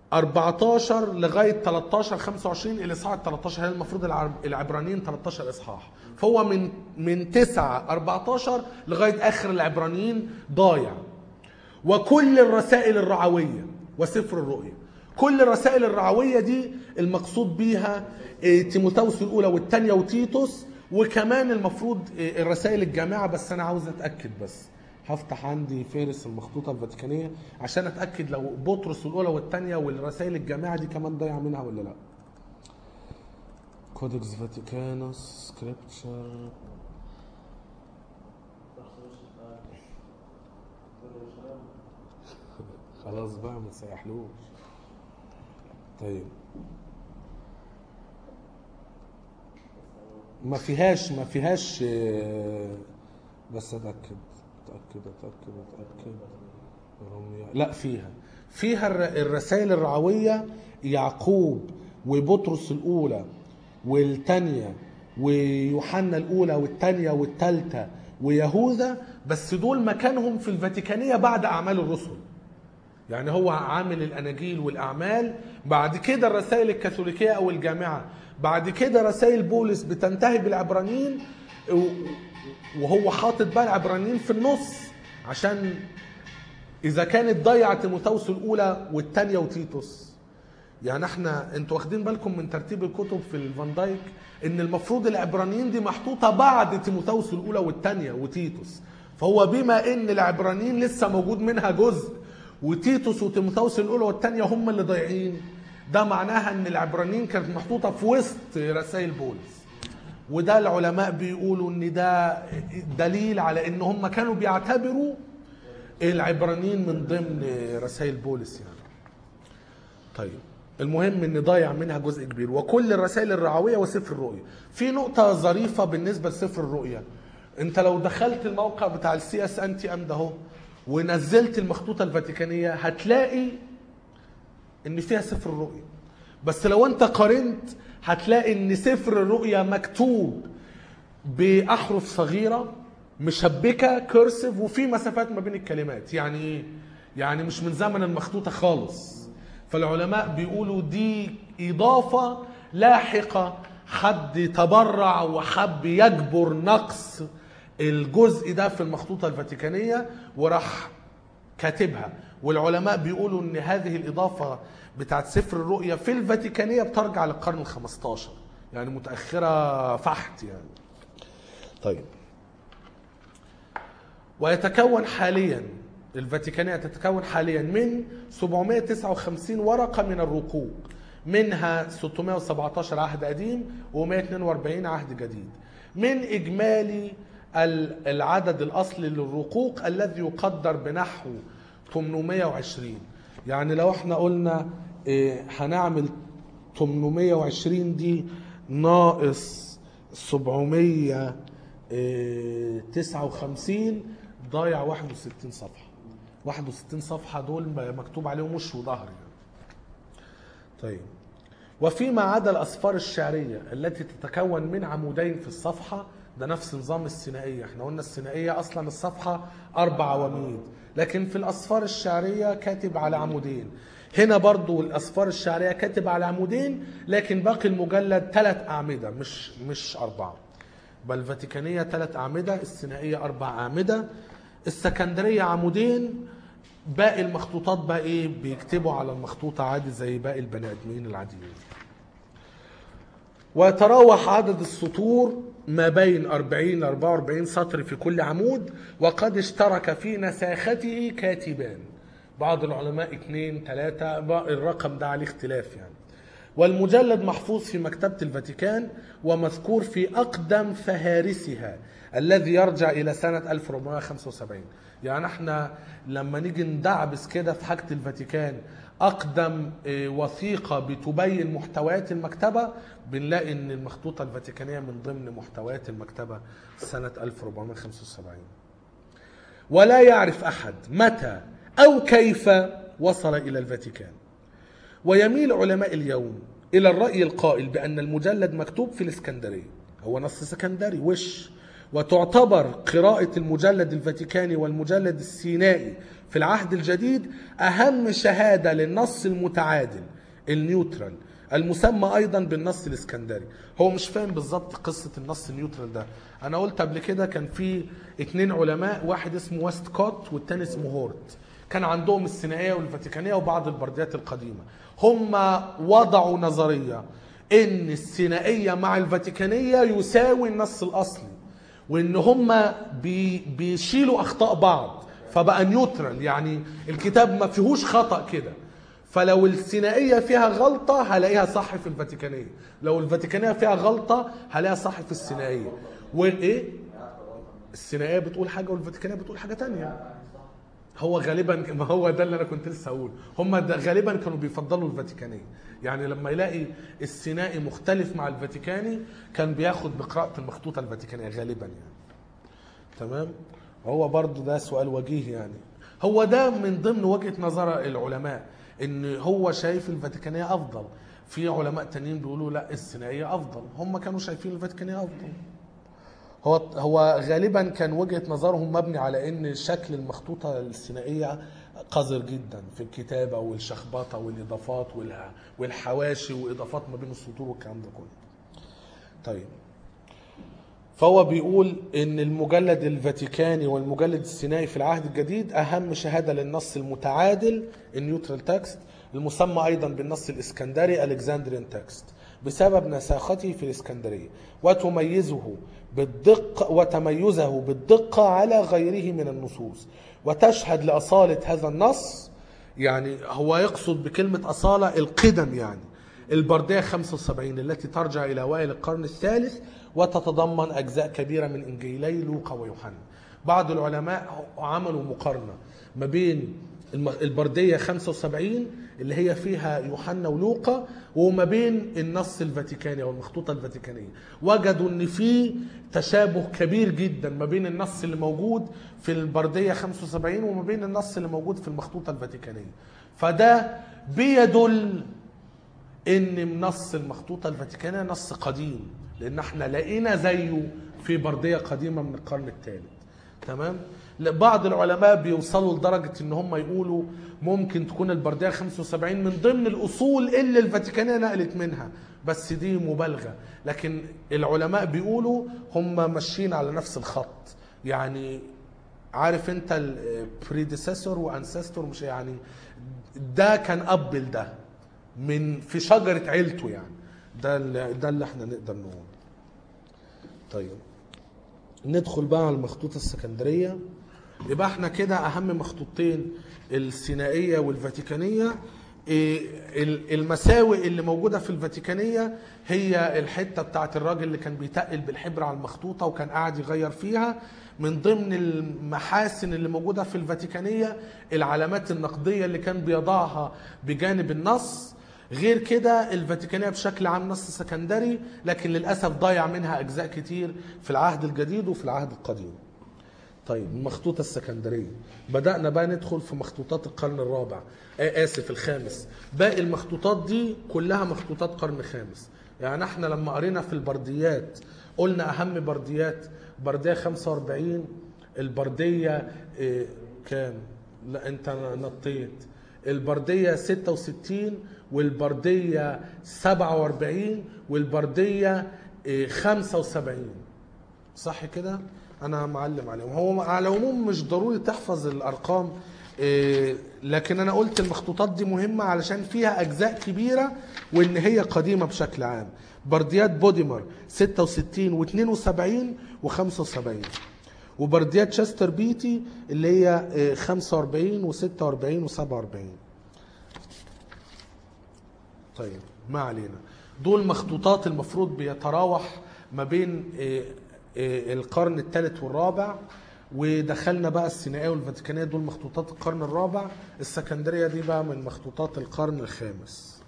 Speaker 1: 14 لغايه 13 25 الاصحاح 13 هي المفروض العرب- العبرانيين 13 اصحاح فهو من من 9 14 لغايه اخر العبرانيين ضايع وكل الرسائل الرعويه وسفر الرؤيا كل الرسائل الرعويه دي المقصود بيها إيه، تيموثاوس الاولى والثانيه وتيتوس وكمان المفروض إيه، الرسائل الجامعه بس انا عاوز اتاكد بس هفتح عندي فارس المخطوطه الفاتيكانيه عشان اتاكد لو بطرس الاولى والثانيه والرسائل الجامعه دي كمان ضايع منها ولا لا كودكس فاتيكانوس سكريبتشر خلاص بقى ما تسيحلوش طيب ما فيهاش ما فيهاش آه، بس اتاكد اتاكد اتاكد اتاكد روميا لا فيها فيها الر- الرسائل الرعويه يعقوب وبطرس الاولى والثانيه ويوحنا الاولى والثانيه والثالثه ويهوذا بس دول مكانهم في الفاتيكانيه بعد اعمال الرسل يعني هو عامل الاناجيل والاعمال بعد كده الرسائل الكاثوليكيه او الجامعه بعد كده رسائل بولس بتنتهي بالعبرانيين و- وهو حاطط بقى العبرانيين في النص عشان اذا كانت ضيع تيموثاوس الاولى والثانيه وتيتوس يعني احنا انتوا واخدين بالكم من ترتيب الكتب في الفان دايك ان المفروض العبرانيين دي محطوطه بعد تيموثاوس الاولى والثانيه وتيتوس فهو بما ان العبرانيين لسه موجود منها جزء وتيتوس وتيموثاوس الاولى والثانيه هم اللي ضايعين ده معناها ان العبرانيين كانت محطوطه في وسط رسائل بولس وده العلماء بيقولوا ان ده دليل على ان هم كانوا بيعتبروا العبرانيين من ضمن رسائل بولس يعني طيب المهم ان ضايع منها جزء كبير وكل الرسائل الرعويه وسفر الرؤيا في نقطه ظريفه بالنسبه لسفر الرؤيا انت لو دخلت الموقع بتاع السي اس انتي ام ده اهو ونزلت المخطوطه الفاتيكانيه هتلاقي ان فيها سفر الرؤيا بس لو انت قارنت هتلاقي ان سفر الرؤيا مكتوب باحرف صغيره مشبكه كيرسيف وفي مسافات ما بين الكلمات يعني ايه يعني مش من زمن المخطوطه خالص فالعلماء بيقولوا دي اضافه لاحقه حد تبرع وحب يجبر نقص الجزء ده في المخطوطه الفاتيكانيه وراح كاتبها والعلماء بيقولوا ان هذه الاضافه بتاعت سفر الرؤيا في الفاتيكانيه بترجع للقرن ال15 يعني متاخره فحت يعني طيب ويتكون حاليا الفاتيكانية تتكون حاليا من 759 ورقة من الرقوق منها 617 عهد قديم و142 عهد جديد من إجمالي ال- العدد الأصلي للرقوق الذي يقدر بنحو 820 يعني لو احنا قلنا إيه، هنعمل 820 دي ناقص 759 ضايع 61 صفحة 61 صفحة دول مكتوب عليهم وش وظهر يعني. طيب وفيما عدا الأصفار الشعرية التي تتكون من عمودين في الصفحة ده نفس نظام الثنائية احنا قلنا الثنائية أصلا الصفحة أربع عواميد لكن في الأصفار الشعرية كاتب على عمودين هنا برضو الأصفار الشعرية كاتب على عمودين لكن باقي المجلد ثلاث أعمدة مش مش أربعة بل الفاتيكانية ثلاث أعمدة الثنائية أربع أعمدة السكندرية عمودين باقي المخطوطات بقى ايه بيكتبوا على المخطوطة عادي زي باقي البني ادمين العاديين ويتراوح عدد السطور ما بين 40 ل 44 سطر في كل عمود وقد اشترك في نساخته كاتبان بعض العلماء اثنين ثلاثة الرقم ده عليه اختلاف يعني والمجلد محفوظ في مكتبة الفاتيكان ومذكور في أقدم فهارسها الذي يرجع إلى سنة 1475 يعني احنا لما نيجي ندعبس كده في حاجة الفاتيكان أقدم اه، وثيقة بتبين محتويات المكتبة بنلاقي إن المخطوطة الفاتيكانية من ضمن محتويات المكتبة سنة 1475 ولا يعرف أحد متى أو كيف وصل إلى الفاتيكان ويميل علماء اليوم إلى الرأي القائل بأن المجلد مكتوب في الإسكندرية هو نص سكندري وش وتعتبر قراءة المجلد الفاتيكاني والمجلد السينائي في العهد الجديد أهم شهادة للنص المتعادل النيوترال المسمى أيضا بالنص الإسكندري هو مش فاهم بالظبط قصة النص النيوترال ده أنا قلت قبل كده كان في اتنين علماء واحد اسمه ويست كوت والتاني اسمه هورت كان عندهم السينائية والفاتيكانية وبعض البرديات القديمة هم وضعوا نظرية ان السينائية مع الفاتيكانية يساوي النص الاصلي وان هم بي بيشيلوا اخطاء بعض فبقى نيوترال يعني الكتاب ما فيهوش خطأ كده فلو السينائية فيها غلطة هلاقيها صح في الفاتيكانية لو الفاتيكانية فيها غلطة هلاقيها صح في السينائية وايه السينائية بتقول حاجة والفاتيكانية بتقول حاجة تانية هو غالبا ما هو ده اللي انا كنت لسه هقوله هم ده غالبا كانوا بيفضلوا الفاتيكانيه يعني لما يلاقي السينائي مختلف مع الفاتيكاني كان بياخد بقراءه المخطوطه الفاتيكانيه غالبا يعني تمام هو برضو ده سؤال وجيه يعني هو ده من ضمن وجهه نظر العلماء ان هو شايف الفاتيكانيه افضل في علماء تانيين بيقولوا لا السينائيه افضل هم كانوا شايفين الفاتيكانيه افضل هو هو غالبا كان وجهه نظرهم مبني على ان شكل المخطوطه السينائيه قذر جدا في الكتابه والشخبطه والاضافات والح- والحواشي واضافات ما بين السطور والكلام ده كله. طيب فهو بيقول ان المجلد الفاتيكاني والمجلد السينائي في العهد الجديد اهم شهاده للنص المتعادل النيوترال تكست المسمى ايضا بالنص الاسكندري الكسندريان تكست بسبب نساخته في الاسكندريه وتميزه بالدقه وتميزه بالدقه على غيره من النصوص وتشهد لاصاله هذا النص يعني هو يقصد بكلمه اصاله القدم يعني البردية 75 التي ترجع إلى أوائل القرن الثالث وتتضمن أجزاء كبيرة من إنجيلي لوقا ويوحنا بعض العلماء عملوا مقارنة ما بين الم- البردية 75 اللي هي فيها يوحنا ولوقا وما بين النص الفاتيكاني أو المخطوطة الفاتيكانية وجدوا أن في تشابه كبير جدا ما بين النص اللي موجود في البردية 75 وما بين النص اللي موجود في المخطوطة الفاتيكانية فده بيدل ان نص المخطوطه الفاتيكانيه نص قديم لان احنا لقينا زيه في برديه قديمه من القرن الثالث تمام لا، بعض العلماء بيوصلوا لدرجه ان هم يقولوا ممكن تكون البرديه 75 من ضمن الاصول اللي الفاتيكانيه نقلت منها بس دي مبالغه لكن العلماء بيقولوا هم ماشيين على نفس الخط يعني عارف انت البريديسيسور وانسيستور مش يعني ده كان اب لده من في شجره عيلته يعني ده اللي ده اللي احنا نقدر نقول طيب ندخل بقى على المخطوطه السكندريه يبقى احنا كده اهم مخطوطتين السينائيه والفاتيكانيه إيه، ال- المساوئ اللي موجوده في الفاتيكانيه هي الحته بتاعت الراجل اللي كان بيتقل بالحبر على المخطوطه وكان قاعد يغير فيها من ضمن المحاسن اللي موجوده في الفاتيكانيه العلامات النقديه اللي كان بيضعها بجانب النص غير كده الفاتيكانية بشكل عام نص سكندري لكن للأسف ضايع منها أجزاء كتير في العهد الجديد وفي العهد القديم طيب المخطوطة السكندرية بدأنا بقى ندخل في مخطوطات القرن الرابع آه آسف الخامس باقي المخطوطات دي كلها مخطوطات قرن خامس يعني احنا لما قرينا في البرديات قلنا أهم برديات بردية 45 البردية آه كام لا انت نطيت البردية 66 والبردية 47 والبردية آه، 75 صح كده انا معلم عليهم هو على العموم مش ضروري تحفظ الارقام إيه، لكن انا قلت المخطوطات دي مهمه علشان فيها اجزاء كبيره وان هي قديمه بشكل عام برديات بوديمر 66 و72 و75 وبرديات شاستر بيتي اللي هي إيه، 45 و46 و47 طيب ما علينا دول مخطوطات المفروض بيتراوح ما بين آه، آه، القرن الثالث والرابع ودخلنا بقى السينائية والفاتيكانية دول مخطوطات القرن الرابع السكندرية دي بقى من مخطوطات القرن الخامس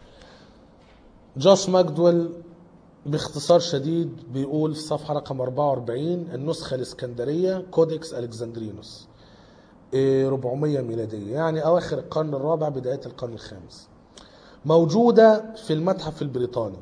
Speaker 1: جوش ماجدويل باختصار شديد بيقول في صفحة رقم 44 النسخة الإسكندرية كودكس ألكسندرينوس إيه، 400 ميلادية يعني أواخر القرن الرابع بداية القرن الخامس موجودة في المتحف البريطاني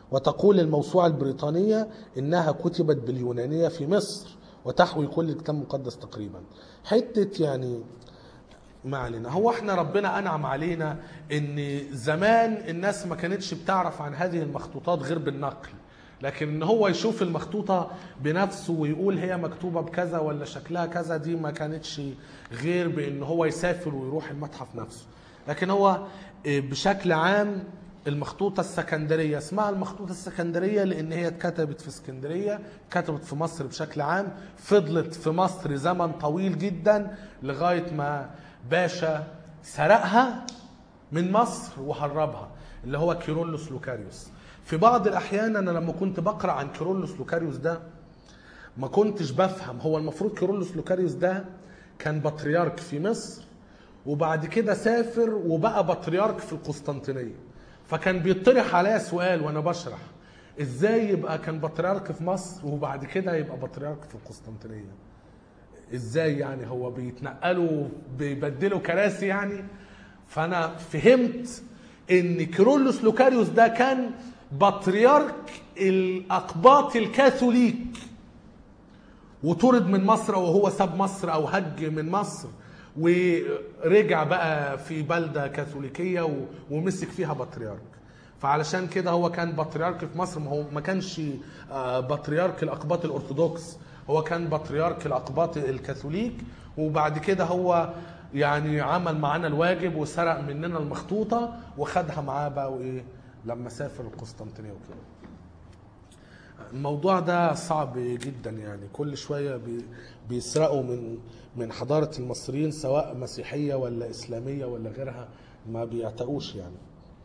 Speaker 1: وتقول الموسوعة البريطانية إنها كتبت باليونانية في مصر وتحوي كل الكتاب المقدس تقريبا حتة يعني ما علينا هو احنا ربنا انعم علينا ان زمان الناس ما كانتش بتعرف عن هذه المخطوطات غير بالنقل لكن ان هو يشوف المخطوطة بنفسه ويقول هي مكتوبة بكذا ولا شكلها كذا دي ما كانتش غير بان هو يسافر ويروح المتحف نفسه لكن هو اه، بشكل عام المخطوطة السكندرية اسمها المخطوطة السكندرية لأن هي اتكتبت في اسكندرية اتكتبت في مصر بشكل عام فضلت في مصر زمن طويل جدا لغاية ما باشا سرقها من مصر وهربها اللي هو كيرلس لوكاريوس في بعض الأحيان أنا لما كنت بقرأ عن كيرلس لوكاريوس ده ما كنتش بفهم هو المفروض كيرلس لوكاريوس ده كان بطريرك في مصر وبعد كده سافر وبقى بطريرك في القسطنطينيه فكان بيطرح عليا سؤال وانا بشرح ازاي يبقى كان بطريرك في مصر وبعد كده يبقى بطريرك في القسطنطينيه ازاي يعني هو بيتنقلوا بيبدلوا كراسي يعني فانا فهمت ان كيرلس لوكاريوس ده كان بطريرك الاقباط الكاثوليك وطرد من مصر وهو ساب مصر او هج من مصر ورجع بقى في بلده كاثوليكيه و- ومسك فيها بطريرك فعلشان كده هو كان بطريرك في مصر ما هو ما كانش آه، بطريرك الاقباط الارثوذكس هو كان بطريرك الاقباط الكاثوليك وبعد كده هو يعني عمل معانا الواجب وسرق مننا المخطوطه وخدها معاه بقى وايه لما سافر القسطنطينيه وكده الموضوع ده صعب جدا يعني كل شويه بي- بيسرقوا من من حضاره المصريين سواء مسيحيه ولا اسلاميه ولا غيرها ما بيعتقوش يعني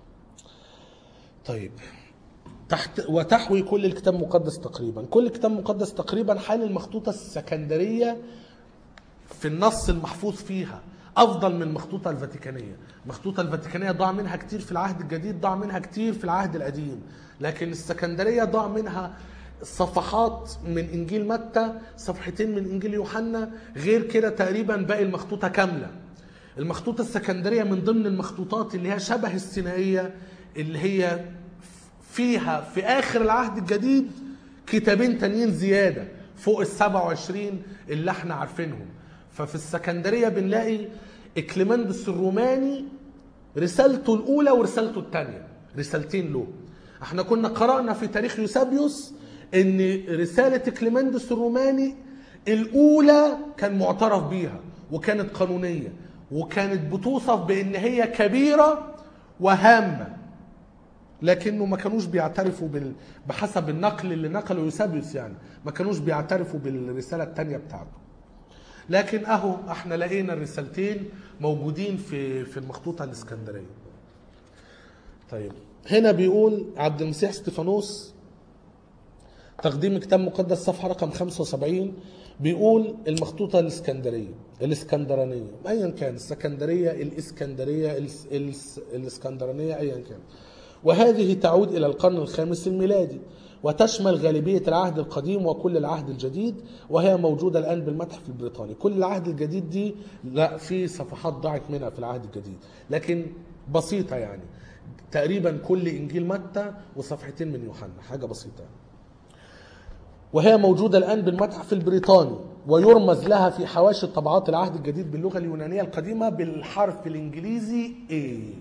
Speaker 1: طيب تحت وتحوي كل الكتاب المقدس تقريبا كل الكتاب المقدس تقريبا حال المخطوطه السكندريه في النص المحفوظ فيها افضل من المخطوطه الفاتيكانيه المخطوطه الفاتيكانيه ضاع منها كتير في العهد الجديد ضاع منها كتير في العهد القديم لكن السكندريه ضاع منها صفحات من انجيل متى صفحتين من انجيل يوحنا غير كده تقريبا باقي المخطوطه كامله المخطوطه السكندريه من ضمن المخطوطات اللي هي شبه السينائيه اللي هي فيها في اخر العهد الجديد كتابين تانيين زياده فوق ال 27 اللي احنا عارفينهم ففي السكندريه بنلاقي اكليمندس الروماني رسالته الاولى ورسالته الثانيه رسالتين له احنا كنا قرانا في تاريخ يوسابيوس ان رساله اكليمندس الروماني الاولى كان معترف بيها وكانت قانونيه وكانت بتوصف بان هي كبيره وهامه لكنه ما كانوش بيعترفوا بال... بحسب النقل اللي نقله يوسابيوس يعني ما كانوش بيعترفوا بالرساله الثانيه بتاعته لكن اهو احنا لقينا الرسالتين موجودين في في المخطوطه الاسكندريه طيب هنا بيقول عبد المسيح استفانوس تقديم كتاب مقدس صفحه رقم 75 بيقول المخطوطه الاسكندريه الاسكندرانيه ايا كان السكندريه الاسكندريه الاس... الاس... الاسكندرانيه ايا كان وهذه تعود الى القرن الخامس الميلادي وتشمل غالبيه العهد القديم وكل العهد الجديد وهي موجوده الان بالمتحف البريطاني كل العهد الجديد دي لا في صفحات ضاعت منها في العهد الجديد لكن بسيطه يعني تقريبا كل انجيل متى وصفحتين من يوحنا حاجه بسيطه يعني. وهي موجودة الآن بالمتحف البريطاني ويرمز لها في حواشي طبعات العهد الجديد باللغة اليونانية القديمة بالحرف الإنجليزي A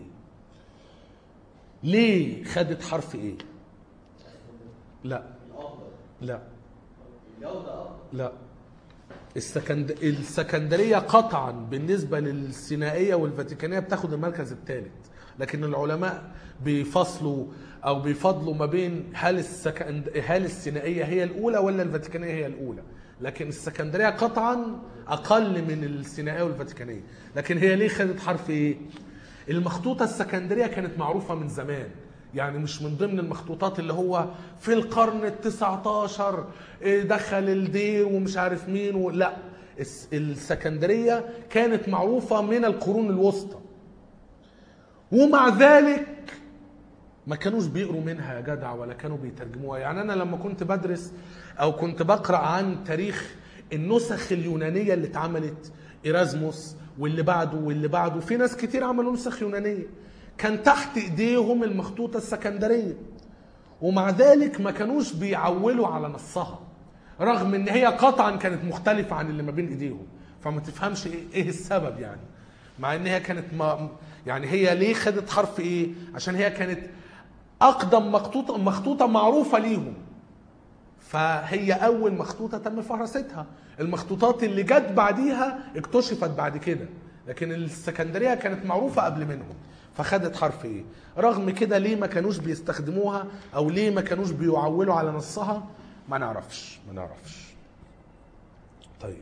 Speaker 1: ليه خدت حرف A لا لا لا السكند... السكندرية قطعا بالنسبة للسينائية والفاتيكانية بتاخد المركز الثالث لكن العلماء بيفصلوا او بيفضلوا ما بين هل السكند... هل السينائية هي الاولى ولا الفاتيكانية هي الاولى لكن السكندرية قطعا اقل من السينائية والفاتيكانية لكن هي ليه خدت حرف ايه المخطوطة السكندرية كانت معروفة من زمان يعني مش من ضمن المخطوطات اللي هو في القرن التسعة عشر إيه دخل الدير ومش عارف مين و... لا الس- السكندرية كانت معروفة من القرون الوسطى ومع ذلك ما كانوش بيقروا منها يا جدع ولا كانوا بيترجموها يعني انا لما كنت بدرس او كنت بقرا عن تاريخ النسخ اليونانيه اللي اتعملت ايرازموس واللي بعده واللي بعده في ناس كتير عملوا نسخ يونانيه كان تحت ايديهم المخطوطه السكندريه ومع ذلك ما كانوش بيعولوا على نصها رغم ان هي قطعا كانت مختلفه عن اللي ما بين ايديهم فما تفهمش ايه, إيه السبب يعني مع ان هي كانت ما يعني هي ليه خدت حرف ايه عشان هي كانت اقدم مخطوطه مخطوطه معروفه ليهم فهي اول مخطوطه تم فهرستها المخطوطات اللي جت بعديها اكتشفت بعد كده لكن السكندريه كانت معروفه قبل منهم فخدت حرف ايه رغم كده ليه ما كانوش بيستخدموها او ليه ما كانوش بيعولوا على نصها ما نعرفش ما نعرفش طيب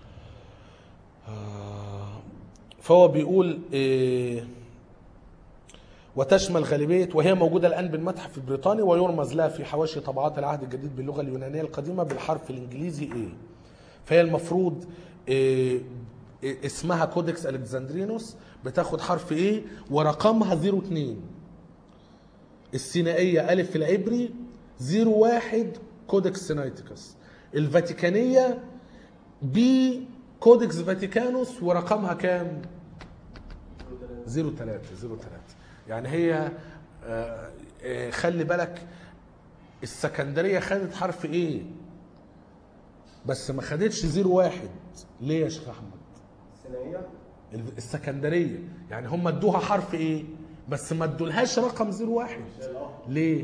Speaker 1: آه، فهو بيقول إيه وتشمل غالبية وهي موجودة الآن بالمتحف البريطاني ويرمز لها في حواشي طبعات العهد الجديد باللغة اليونانية القديمة بالحرف الإنجليزي A فهي المفروض إيه إيه اسمها كودكس ألكسندرينوس بتاخد حرف A ورقمها 02 السينائية ألف في العبري 01 كودكس سينايتيكس الفاتيكانية بي كودكس فاتيكانوس ورقمها كام؟ 03 03 يعني هي آه، آه، خلي بالك السكندريه خدت حرف ايه بس ما خدتش 01 ليه يا شيخ احمد
Speaker 3: الثانويه
Speaker 1: السكندريه يعني هم ادوها حرف ايه بس ما ادولهاش رقم 01 ليه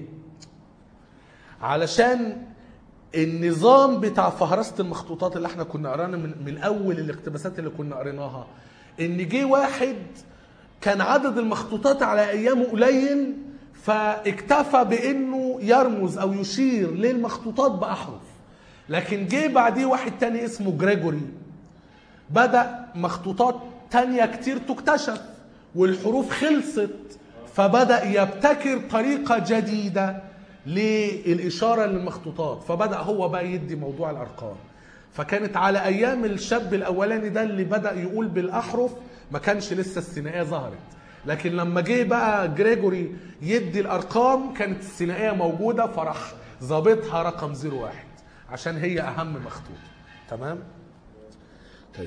Speaker 1: علشان النظام بتاع فهرسه المخطوطات اللي احنا كنا قرانا من, من اول الاقتباسات اللي كنا قريناها ان جه واحد كان عدد المخطوطات على ايامه قليل فاكتفى بانه يرمز او يشير للمخطوطات باحرف لكن جه بعديه واحد تاني اسمه جريجوري بدأ مخطوطات تانية كتير تكتشف والحروف خلصت فبدأ يبتكر طريقة جديدة للإشارة للمخطوطات فبدأ هو بقى يدي موضوع الأرقام فكانت على أيام الشاب الأولاني ده اللي بدأ يقول بالأحرف ما كانش لسه الثنائية ظهرت لكن لما جه بقى جريجوري يدي الأرقام كانت الثنائية موجودة فراح ظابطها رقم 01 عشان هي أهم مخطوطة تمام؟ طيب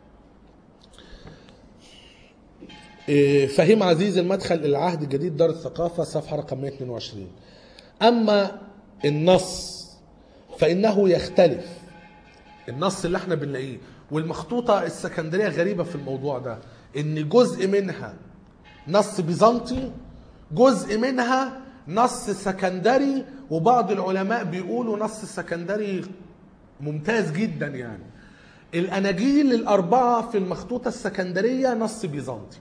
Speaker 1: إيه، فهيم عزيز المدخل إلى العهد الجديد دار الثقافة صفحة رقم 122 أما النص فإنه يختلف النص اللي احنا بنلاقيه والمخطوطة السكندرية غريبة في الموضوع ده إن جزء منها نص بيزنطي جزء منها نص سكندري وبعض العلماء بيقولوا نص سكندري ممتاز جدا يعني الاناجيل الاربعه في المخطوطه السكندريه نص بيزنطي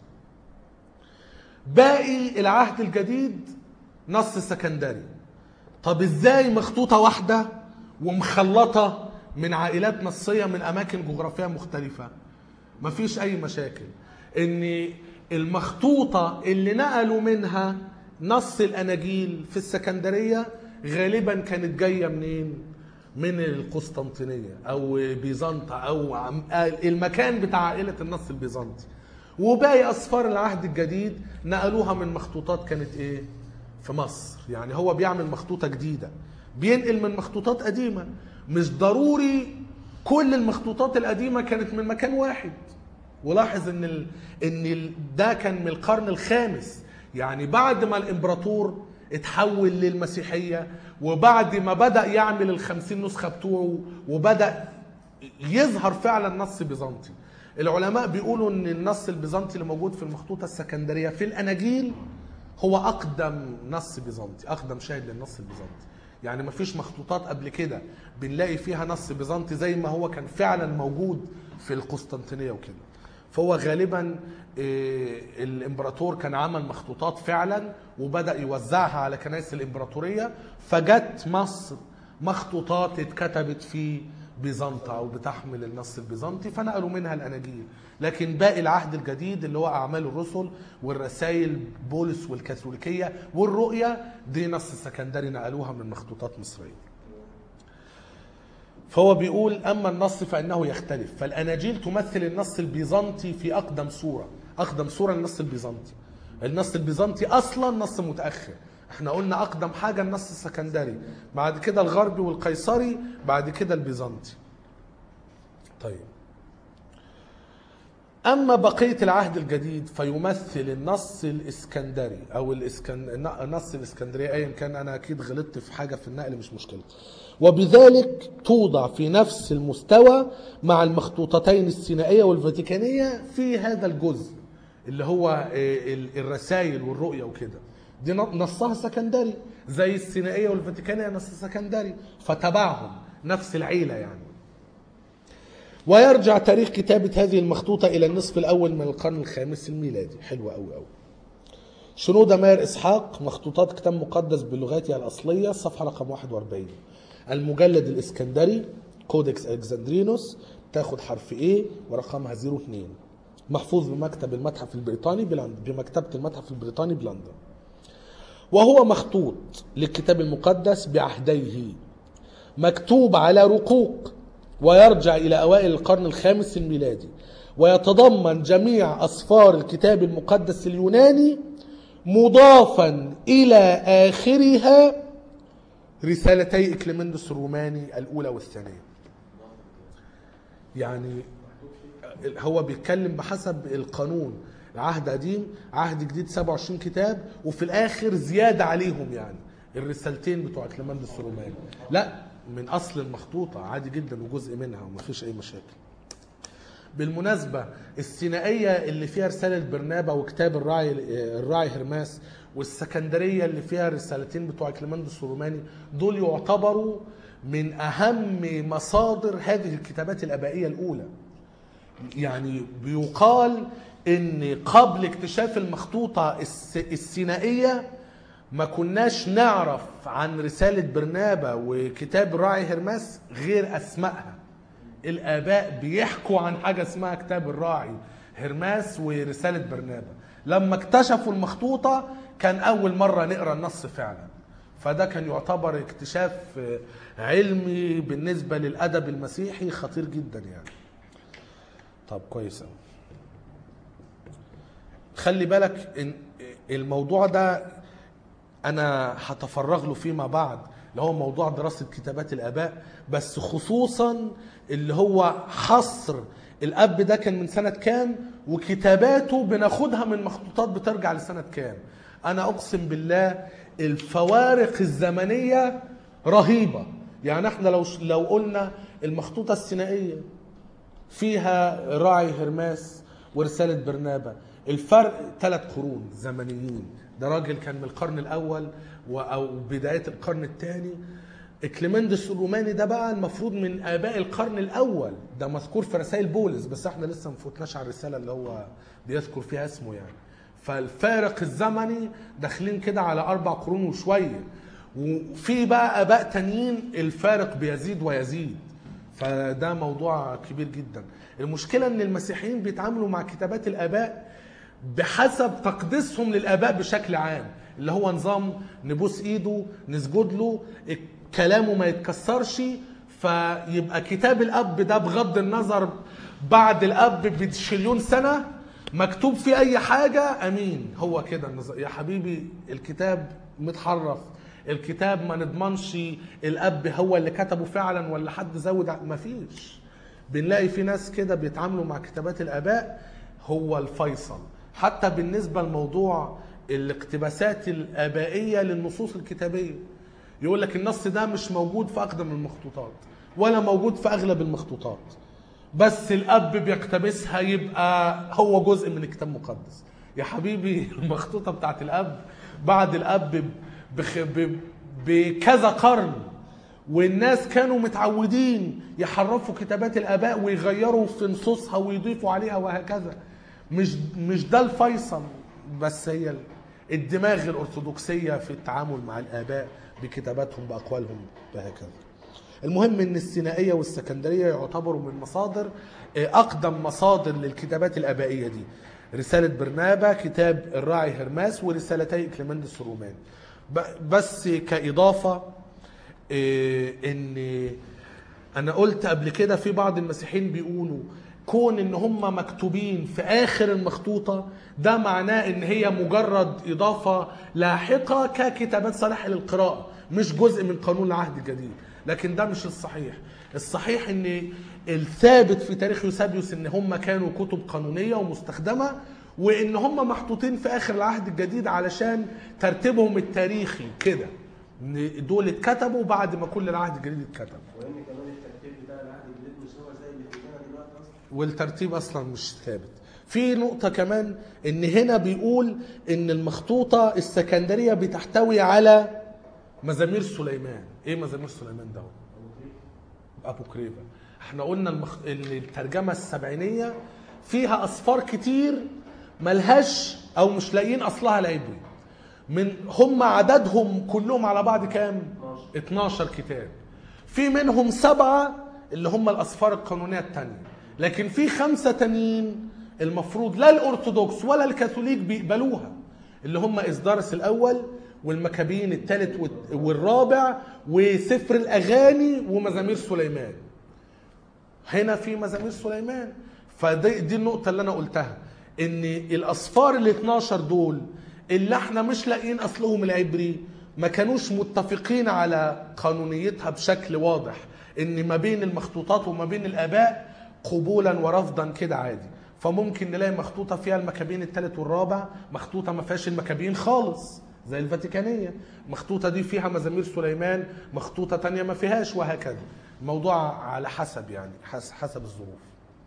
Speaker 1: باقي العهد الجديد نص سكندري طب ازاي مخطوطه واحده ومخلطه من عائلات نصيه من اماكن جغرافيه مختلفه مفيش اي مشاكل ان المخطوطه اللي نقلوا منها نص الاناجيل في السكندريه غالبا كانت جايه منين من القسطنطينيه او بيزنطة او عم- المكان بتاع عائله النص البيزنطي وباقي اسفار العهد الجديد نقلوها من مخطوطات كانت ايه في مصر يعني هو بيعمل مخطوطه جديده بينقل من مخطوطات قديمه مش ضروري كل المخطوطات القديمه كانت من مكان واحد ولاحظ ان ال... ان ال... ده كان من القرن الخامس يعني بعد ما الامبراطور اتحول للمسيحيه وبعد ما بدا يعمل الخمسين نسخه بتوعه وبدا يظهر فعلا نص بيزنطي العلماء بيقولوا ان النص البيزنطي اللي موجود في المخطوطه السكندريه في الاناجيل هو اقدم نص بيزنطي اقدم شاهد للنص البيزنطي يعني ما فيش مخطوطات قبل كده بنلاقي فيها نص بيزنطي زي ما هو كان فعلا موجود في القسطنطينيه وكده فهو غالبا آه، الامبراطور كان عمل مخطوطات فعلا وبدا يوزعها على كنائس الامبراطوريه فجت مصر مخطوطات اتكتبت في بيزنطة او بتحمل النص البيزنطي فنقلوا منها الاناجيل لكن باقي العهد الجديد اللي هو اعمال الرسل والرسائل بولس والكاثوليكيه والرؤيا دي نص سكندري نقلوها من مخطوطات مصريه فهو بيقول اما النص فانه يختلف فالاناجيل تمثل النص البيزنطي في اقدم صوره اقدم صوره النص البيزنطي النص البيزنطي اصلا نص متاخر احنا قلنا اقدم حاجه النص السكندري بعد كده الغربي والقيصري بعد كده البيزنطي طيب أما بقية العهد الجديد فيمثل النص الإسكندري أو الإسكن... النص الإسكندري أيا كان أنا أكيد غلطت في حاجة في النقل مش مشكلة وبذلك توضع في نفس المستوى مع المخطوطتين السينائية والفاتيكانية في هذا الجزء اللي هو آه، ال- الرسائل والرؤية وكده دي ن- نصها سكندري زي السينائية والفاتيكانية نص سكندري فتبعهم نفس العيلة يعني ويرجع تاريخ كتابة هذه المخطوطة إلى النصف الأول من القرن الخامس الميلادي حلوة أوي أوي شنودة ماير إسحاق مخطوطات كتاب مقدس بلغاتها الأصلية صفحة رقم 41 المجلد الإسكندري كودكس ألكسندرينوس تاخد حرف A ورقمها 02 محفوظ بمكتب المتحف البريطاني بلندن بمكتبة المتحف البريطاني بلندن وهو مخطوط للكتاب المقدس بعهديه مكتوب على رقوق ويرجع إلى أوائل القرن الخامس الميلادي ويتضمن جميع أصفار الكتاب المقدس اليوناني مضافا إلى آخرها رسالتي إكليمندس الروماني الأولى والثانية يعني هو بيتكلم بحسب القانون عهد قديم عهد جديد 27 كتاب وفي الاخر زياده عليهم يعني الرسالتين بتوع كليماندس الروماني لا من اصل المخطوطه عادي جدا وجزء منها ومفيش اي مشاكل بالمناسبة السينائية اللي فيها رسالة برنابا وكتاب الراعي الراعي هرماس والسكندرية اللي فيها الرسالتين بتوع كليماندس الروماني دول يعتبروا من أهم مصادر هذه الكتابات الآبائية الأولى يعني بيقال ان قبل اكتشاف المخطوطة الس- السينائية ما كناش نعرف عن رسالة برنابا وكتاب الراعي هرماس غير اسمائها الاباء بيحكوا عن حاجة اسمها كتاب الراعي هرماس ورسالة برنابا لما اكتشفوا المخطوطة كان اول مرة نقرا النص فعلا فده كان يعتبر اكتشاف آه، علمي بالنسبة للأدب المسيحي خطير جدا يعني طب كويس أوي. خلي بالك ان الموضوع ده انا هتفرغ له فيما بعد اللي هو موضوع دراسة كتابات الآباء بس خصوصا اللي هو حصر الأب ده كان من سنة كام وكتاباته بناخدها من مخطوطات بترجع لسنة كام أنا أقسم بالله الفوارق الزمنية رهيبة يعني احنا لو لو قلنا المخطوطة السينائية فيها راعي هرماس ورسالة برنابا الفرق ثلاث قرون زمنيين ده راجل كان من القرن الأول و- أو بداية القرن الثاني إكليمندس الروماني ده بقى المفروض من آباء القرن الأول ده مذكور في رسائل بولس بس احنا لسه ما فوتناش على الرسالة اللي هو بيذكر فيها اسمه يعني فالفارق الزمني داخلين كده على أربع قرون وشوية وفي بقى آباء تانيين الفارق بيزيد ويزيد فده موضوع كبير جدا المشكلة ان المسيحيين بيتعاملوا مع كتابات الاباء بحسب تقديسهم للاباء بشكل عام اللي هو نظام نبوس ايده نسجد له كلامه ما يتكسرش فيبقى كتاب الاب ده بغض النظر بعد الاب بشليون سنة مكتوب فيه اي حاجة امين هو كده النظام. يا حبيبي الكتاب متحرف الكتاب ما نضمنش الاب هو اللي كتبه فعلا ولا حد زود ع- مفيش بنلاقي في ناس كده بيتعاملوا مع كتابات الاباء هو الفيصل حتى بالنسبه لموضوع الاقتباسات الابائيه للنصوص الكتابيه يقول لك النص ده مش موجود في اقدم المخطوطات ولا موجود في اغلب المخطوطات بس الاب بيقتبسها يبقى هو جزء من الكتاب المقدس يا حبيبي المخطوطه بتاعت الاب بعد الاب بخ... ب... بكذا قرن والناس كانوا متعودين يحرفوا كتابات الاباء ويغيروا في نصوصها ويضيفوا عليها وهكذا مش مش ده الفيصل بس هي ال- الدماغ الارثوذكسيه في التعامل مع الاباء بكتاباتهم باقوالهم وهكذا المهم ان السينائيه والسكندريه يعتبروا من مصادر آه، اقدم مصادر للكتابات الابائيه دي رساله برنابا كتاب الراعي هرماس ورسالتي كليمندس الروماني ب- بس كاضافه آه، ان انا قلت قبل كده في بعض المسيحيين بيقولوا كون ان هم مكتوبين في اخر المخطوطه ده معناه ان هي مجرد اضافه لاحقه ككتابات صالحه للقراءه مش جزء من قانون العهد الجديد لكن ده مش الصحيح الصحيح ان الثابت في تاريخ يوسابيوس ان هم كانوا كتب قانونيه ومستخدمه وان هم محطوطين في اخر العهد الجديد علشان ترتيبهم التاريخي كده ان دول اتكتبوا بعد ما كل العهد الجديد اتكتب
Speaker 3: وان كمان الترتيب بتاع العهد الجديد مش هو زي اللي في ايدينا دلوقتي اصلا
Speaker 1: والترتيب اصلا مش ثابت في نقطة كمان ان هنا بيقول ان المخطوطة السكندرية بتحتوي على مزامير سليمان ايه مزامير سليمان ده ابو كريبة احنا قلنا المخ... ان الترجمة السبعينية فيها اصفار كتير ملهاش او مش لاقيين اصلها العبري من هم عددهم كلهم على بعض كام 12 كتاب في منهم سبعة اللي هم الأسفار القانونية التانية لكن في خمسة تانيين المفروض لا الأرثوذكس ولا الكاثوليك بيقبلوها اللي هم إصدارس الأول والمكابين الثالث والت- والرابع وسفر الأغاني ومزامير سليمان هنا في مزامير سليمان فدي دي النقطة اللي أنا قلتها إن الأصفار ال 12 دول اللي احنا مش لاقيين أصلهم العبري ما كانوش متفقين على قانونيتها بشكل واضح إن ما بين المخطوطات وما بين الآباء قبولا ورفضا كده عادي فممكن نلاقي مخطوطة فيها المكابين الثالث والرابع مخطوطة ما فيهاش المكابين خالص زي الفاتيكانية مخطوطة دي فيها مزامير سليمان مخطوطة تانية ما فيهاش وهكذا الموضوع على حسب يعني حس- حسب الظروف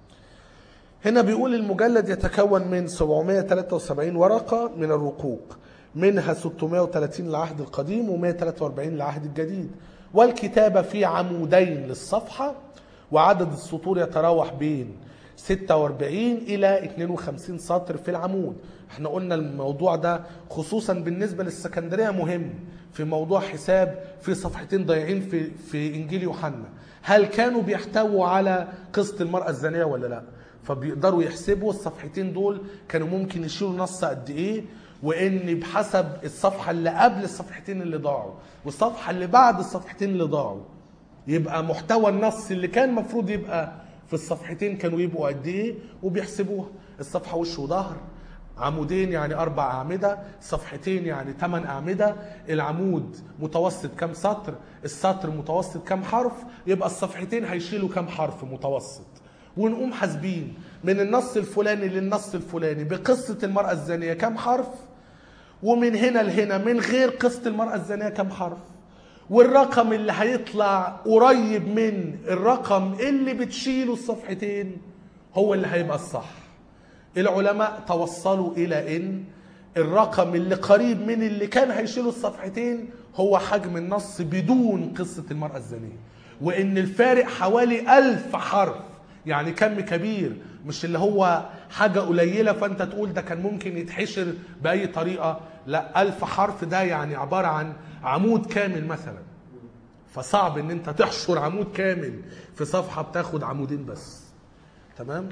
Speaker 1: هنا بيقول المجلد يتكون من 773 ورقة من الرقوق منها 630 للعهد القديم و143 للعهد الجديد والكتابة في عمودين للصفحة وعدد السطور يتراوح بين 46 إلى 52 سطر في العمود احنا قلنا الموضوع ده خصوصا بالنسبة للسكندرية مهم في موضوع حساب في صفحتين ضايعين في, في إنجيل يوحنا هل كانوا بيحتووا على قصة المرأة الزانية ولا لا فبيقدروا يحسبوا الصفحتين دول كانوا ممكن يشيلوا نص قد ايه وان بحسب الصفحه اللي قبل الصفحتين اللي ضاعوا والصفحه اللي بعد الصفحتين اللي ضاعوا يبقى محتوى النص اللي كان المفروض يبقى في الصفحتين كانوا يبقوا قد ايه وبيحسبوها الصفحه وش وظهر عمودين يعني اربع اعمده صفحتين يعني ثمان اعمده العمود متوسط كام سطر السطر متوسط كام حرف يبقى الصفحتين هيشيلوا كام حرف متوسط ونقوم حاسبين من النص الفلاني للنص الفلاني بقصة المرأة الزانية كم حرف ومن هنا لهنا من غير قصة المرأة الزانية كم حرف والرقم اللي هيطلع قريب من الرقم اللي بتشيله الصفحتين هو اللي هيبقى الصح العلماء توصلوا إلى إن الرقم اللي قريب من اللي كان هيشيله الصفحتين هو حجم النص بدون قصة المرأة الزانية وإن الفارق حوالي ألف حرف يعني كم كبير مش اللي هو حاجة قليلة فأنت تقول ده كان ممكن يتحشر بأي طريقة لا ألف حرف ده يعني عبارة عن عمود كامل مثلا فصعب ان انت تحشر عمود كامل في صفحة بتاخد عمودين بس تمام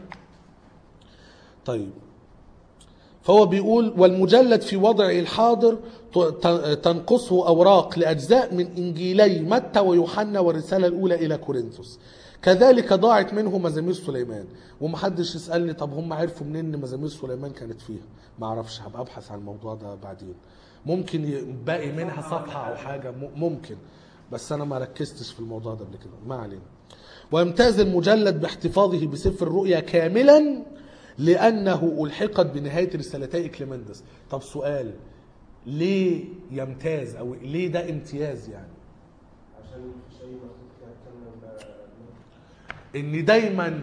Speaker 1: طيب فهو بيقول والمجلد في وضعه الحاضر ت- تنقصه أوراق لأجزاء من إنجيلي متى ويوحنا والرسالة الأولى إلى كورنثوس كذلك ضاعت منه مزامير سليمان ومحدش يسألني طب هم عرفوا منين إن مزامير سليمان كانت فيها ما أعرفش هبقى أبحث عن الموضوع ده بعدين ممكن يبقى منها صفحة أو حاجة م- ممكن بس أنا ما ركزتش في الموضوع ده قبل كده ما علينا ويمتاز المجلد باحتفاظه بسفر الرؤيا كاملا لأنه ألحقت بنهاية رسالتي إكليمندس طب سؤال ليه يمتاز أو ليه ده امتياز يعني
Speaker 3: عشان مفيش اي مخطوط كده كامله
Speaker 1: ان دايما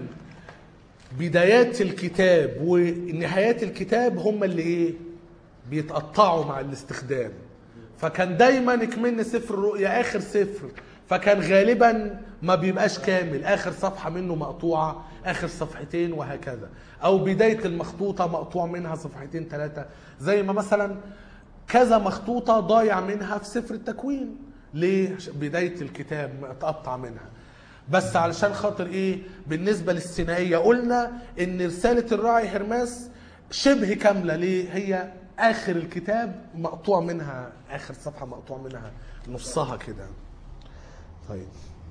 Speaker 1: بدايات الكتاب ونهايات الكتاب هم اللي ايه بيتقطعوا مع الاستخدام فكان دايما اكمن سفر الرؤيا اخر سفر فكان غالبا ما بيبقاش كامل اخر صفحه منه مقطوعه اخر صفحتين وهكذا او بدايه المخطوطه مقطوع منها صفحتين ثلاثه زي ما مثلا كذا مخطوطه ضايع منها في سفر التكوين ليه عشان بدايه الكتاب متقطع منها بس علشان خاطر ايه بالنسبه للثنائيه قلنا ان رساله الراعي هرماس شبه كامله ليه هي اخر الكتاب مقطوع منها اخر صفحه مقطوع منها نصها كده طيب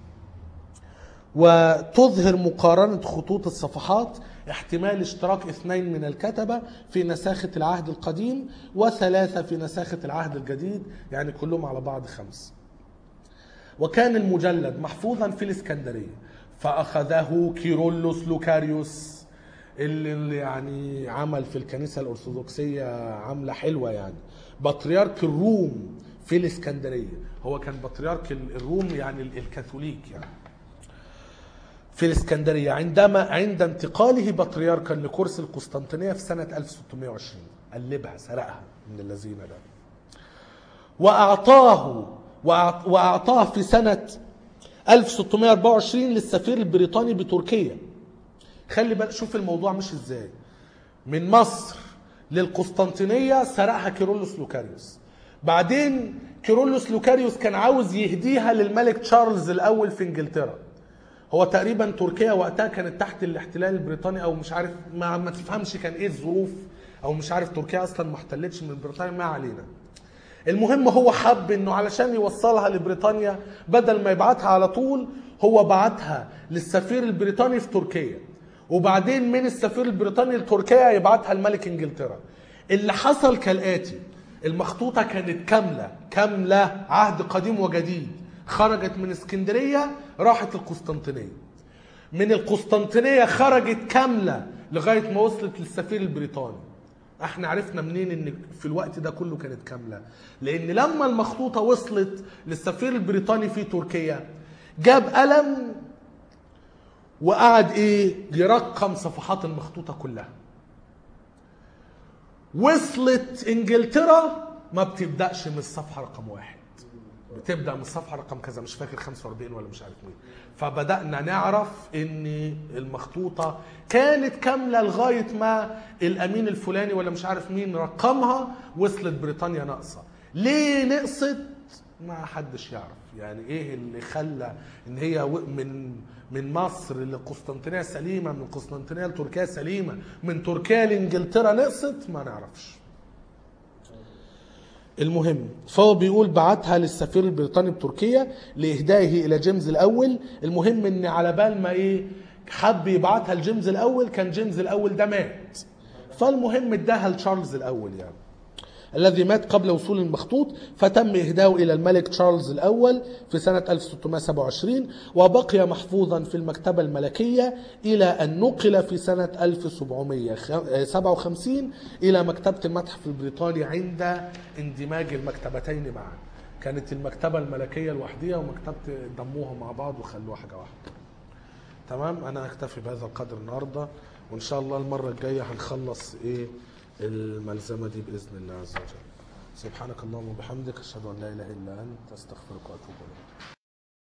Speaker 1: وتظهر مقارنة خطوط الصفحات احتمال اشتراك اثنين من الكتبة في نساخة العهد القديم وثلاثة في نساخة العهد الجديد يعني كلهم على بعض خمس وكان المجلد محفوظا في الإسكندرية فأخذه كيرلس لوكاريوس اللي اللي يعني عمل في الكنيسة الأرثوذكسية عملة حلوة يعني بطريرك الروم في الإسكندرية هو كان بطريرك الروم يعني الكاثوليك يعني في الإسكندرية عندما عند انتقاله بطريركا لكرسي القسطنطينية في سنة 1620 قلبها سرقها من الذين ده وأعطاه وأعط- وأعطاه في سنة 1624 للسفير البريطاني بتركيا خلي بالك شوف الموضوع مش ازاي من مصر للقسطنطينية سرقها كيرلس لوكاريوس بعدين كيرلس لوكاريوس كان عاوز يهديها للملك تشارلز الأول في إنجلترا هو تقريبا تركيا وقتها كانت تحت الاحتلال البريطاني او مش عارف ما, ما تفهمش كان ايه الظروف او مش عارف تركيا اصلا ما احتلتش من بريطانيا ما علينا المهم هو حب انه علشان يوصلها لبريطانيا بدل ما يبعتها على طول هو بعتها للسفير البريطاني في تركيا وبعدين من السفير البريطاني لتركيا يبعتها لملك انجلترا اللي حصل كالاتي المخطوطه كانت كامله كامله عهد قديم وجديد خرجت من اسكندريه راحت القسطنطينيه من القسطنطينيه خرجت كامله لغايه ما وصلت للسفير البريطاني احنا عرفنا منين ان في الوقت ده كله كانت كامله لان لما المخطوطه وصلت للسفير البريطاني في تركيا جاب قلم وقعد ايه يرقم صفحات المخطوطه كلها وصلت انجلترا ما بتبداش من الصفحه رقم واحد بتبدا من الصفحه رقم كذا مش فاكر 45 ولا مش عارف مين فبدانا نعرف ان المخطوطه كانت كامله لغايه ما الامين الفلاني ولا مش عارف مين رقمها وصلت بريطانيا ناقصه ليه نقصت ما حدش يعرف يعني ايه اللي خلى ان هي و- من من مصر لقسطنطينيه سليمه من قسطنطينيه لتركيا سليمه من تركيا لانجلترا نقصت ما نعرفش المهم فهو بيقول بعتها للسفير البريطاني بتركيا لاهدائه الى جيمس الاول المهم ان على بال ما ايه حب يبعتها لجيمس الاول كان جيمس الاول ده مات فالمهم اداها لتشارلز الاول يعني الذي مات قبل وصول المخطوط فتم إهداؤه إلى الملك تشارلز الأول في سنة 1627 وبقي محفوظا في المكتبة الملكية إلى أن نقل في سنة 1757 إلى مكتبة المتحف البريطاني عند اندماج المكتبتين معا كانت المكتبة الملكية لوحديها ومكتبة ضموها مع بعض وخلوها حاجة واحدة تمام انا هكتفي بهذا القدر النهارده وان شاء الله المره الجايه هنخلص ايه الملزمه دي باذن الله عز وجل سبحانك اللهم وبحمدك اشهد ان لا اله الا انت استغفرك واتوب اليك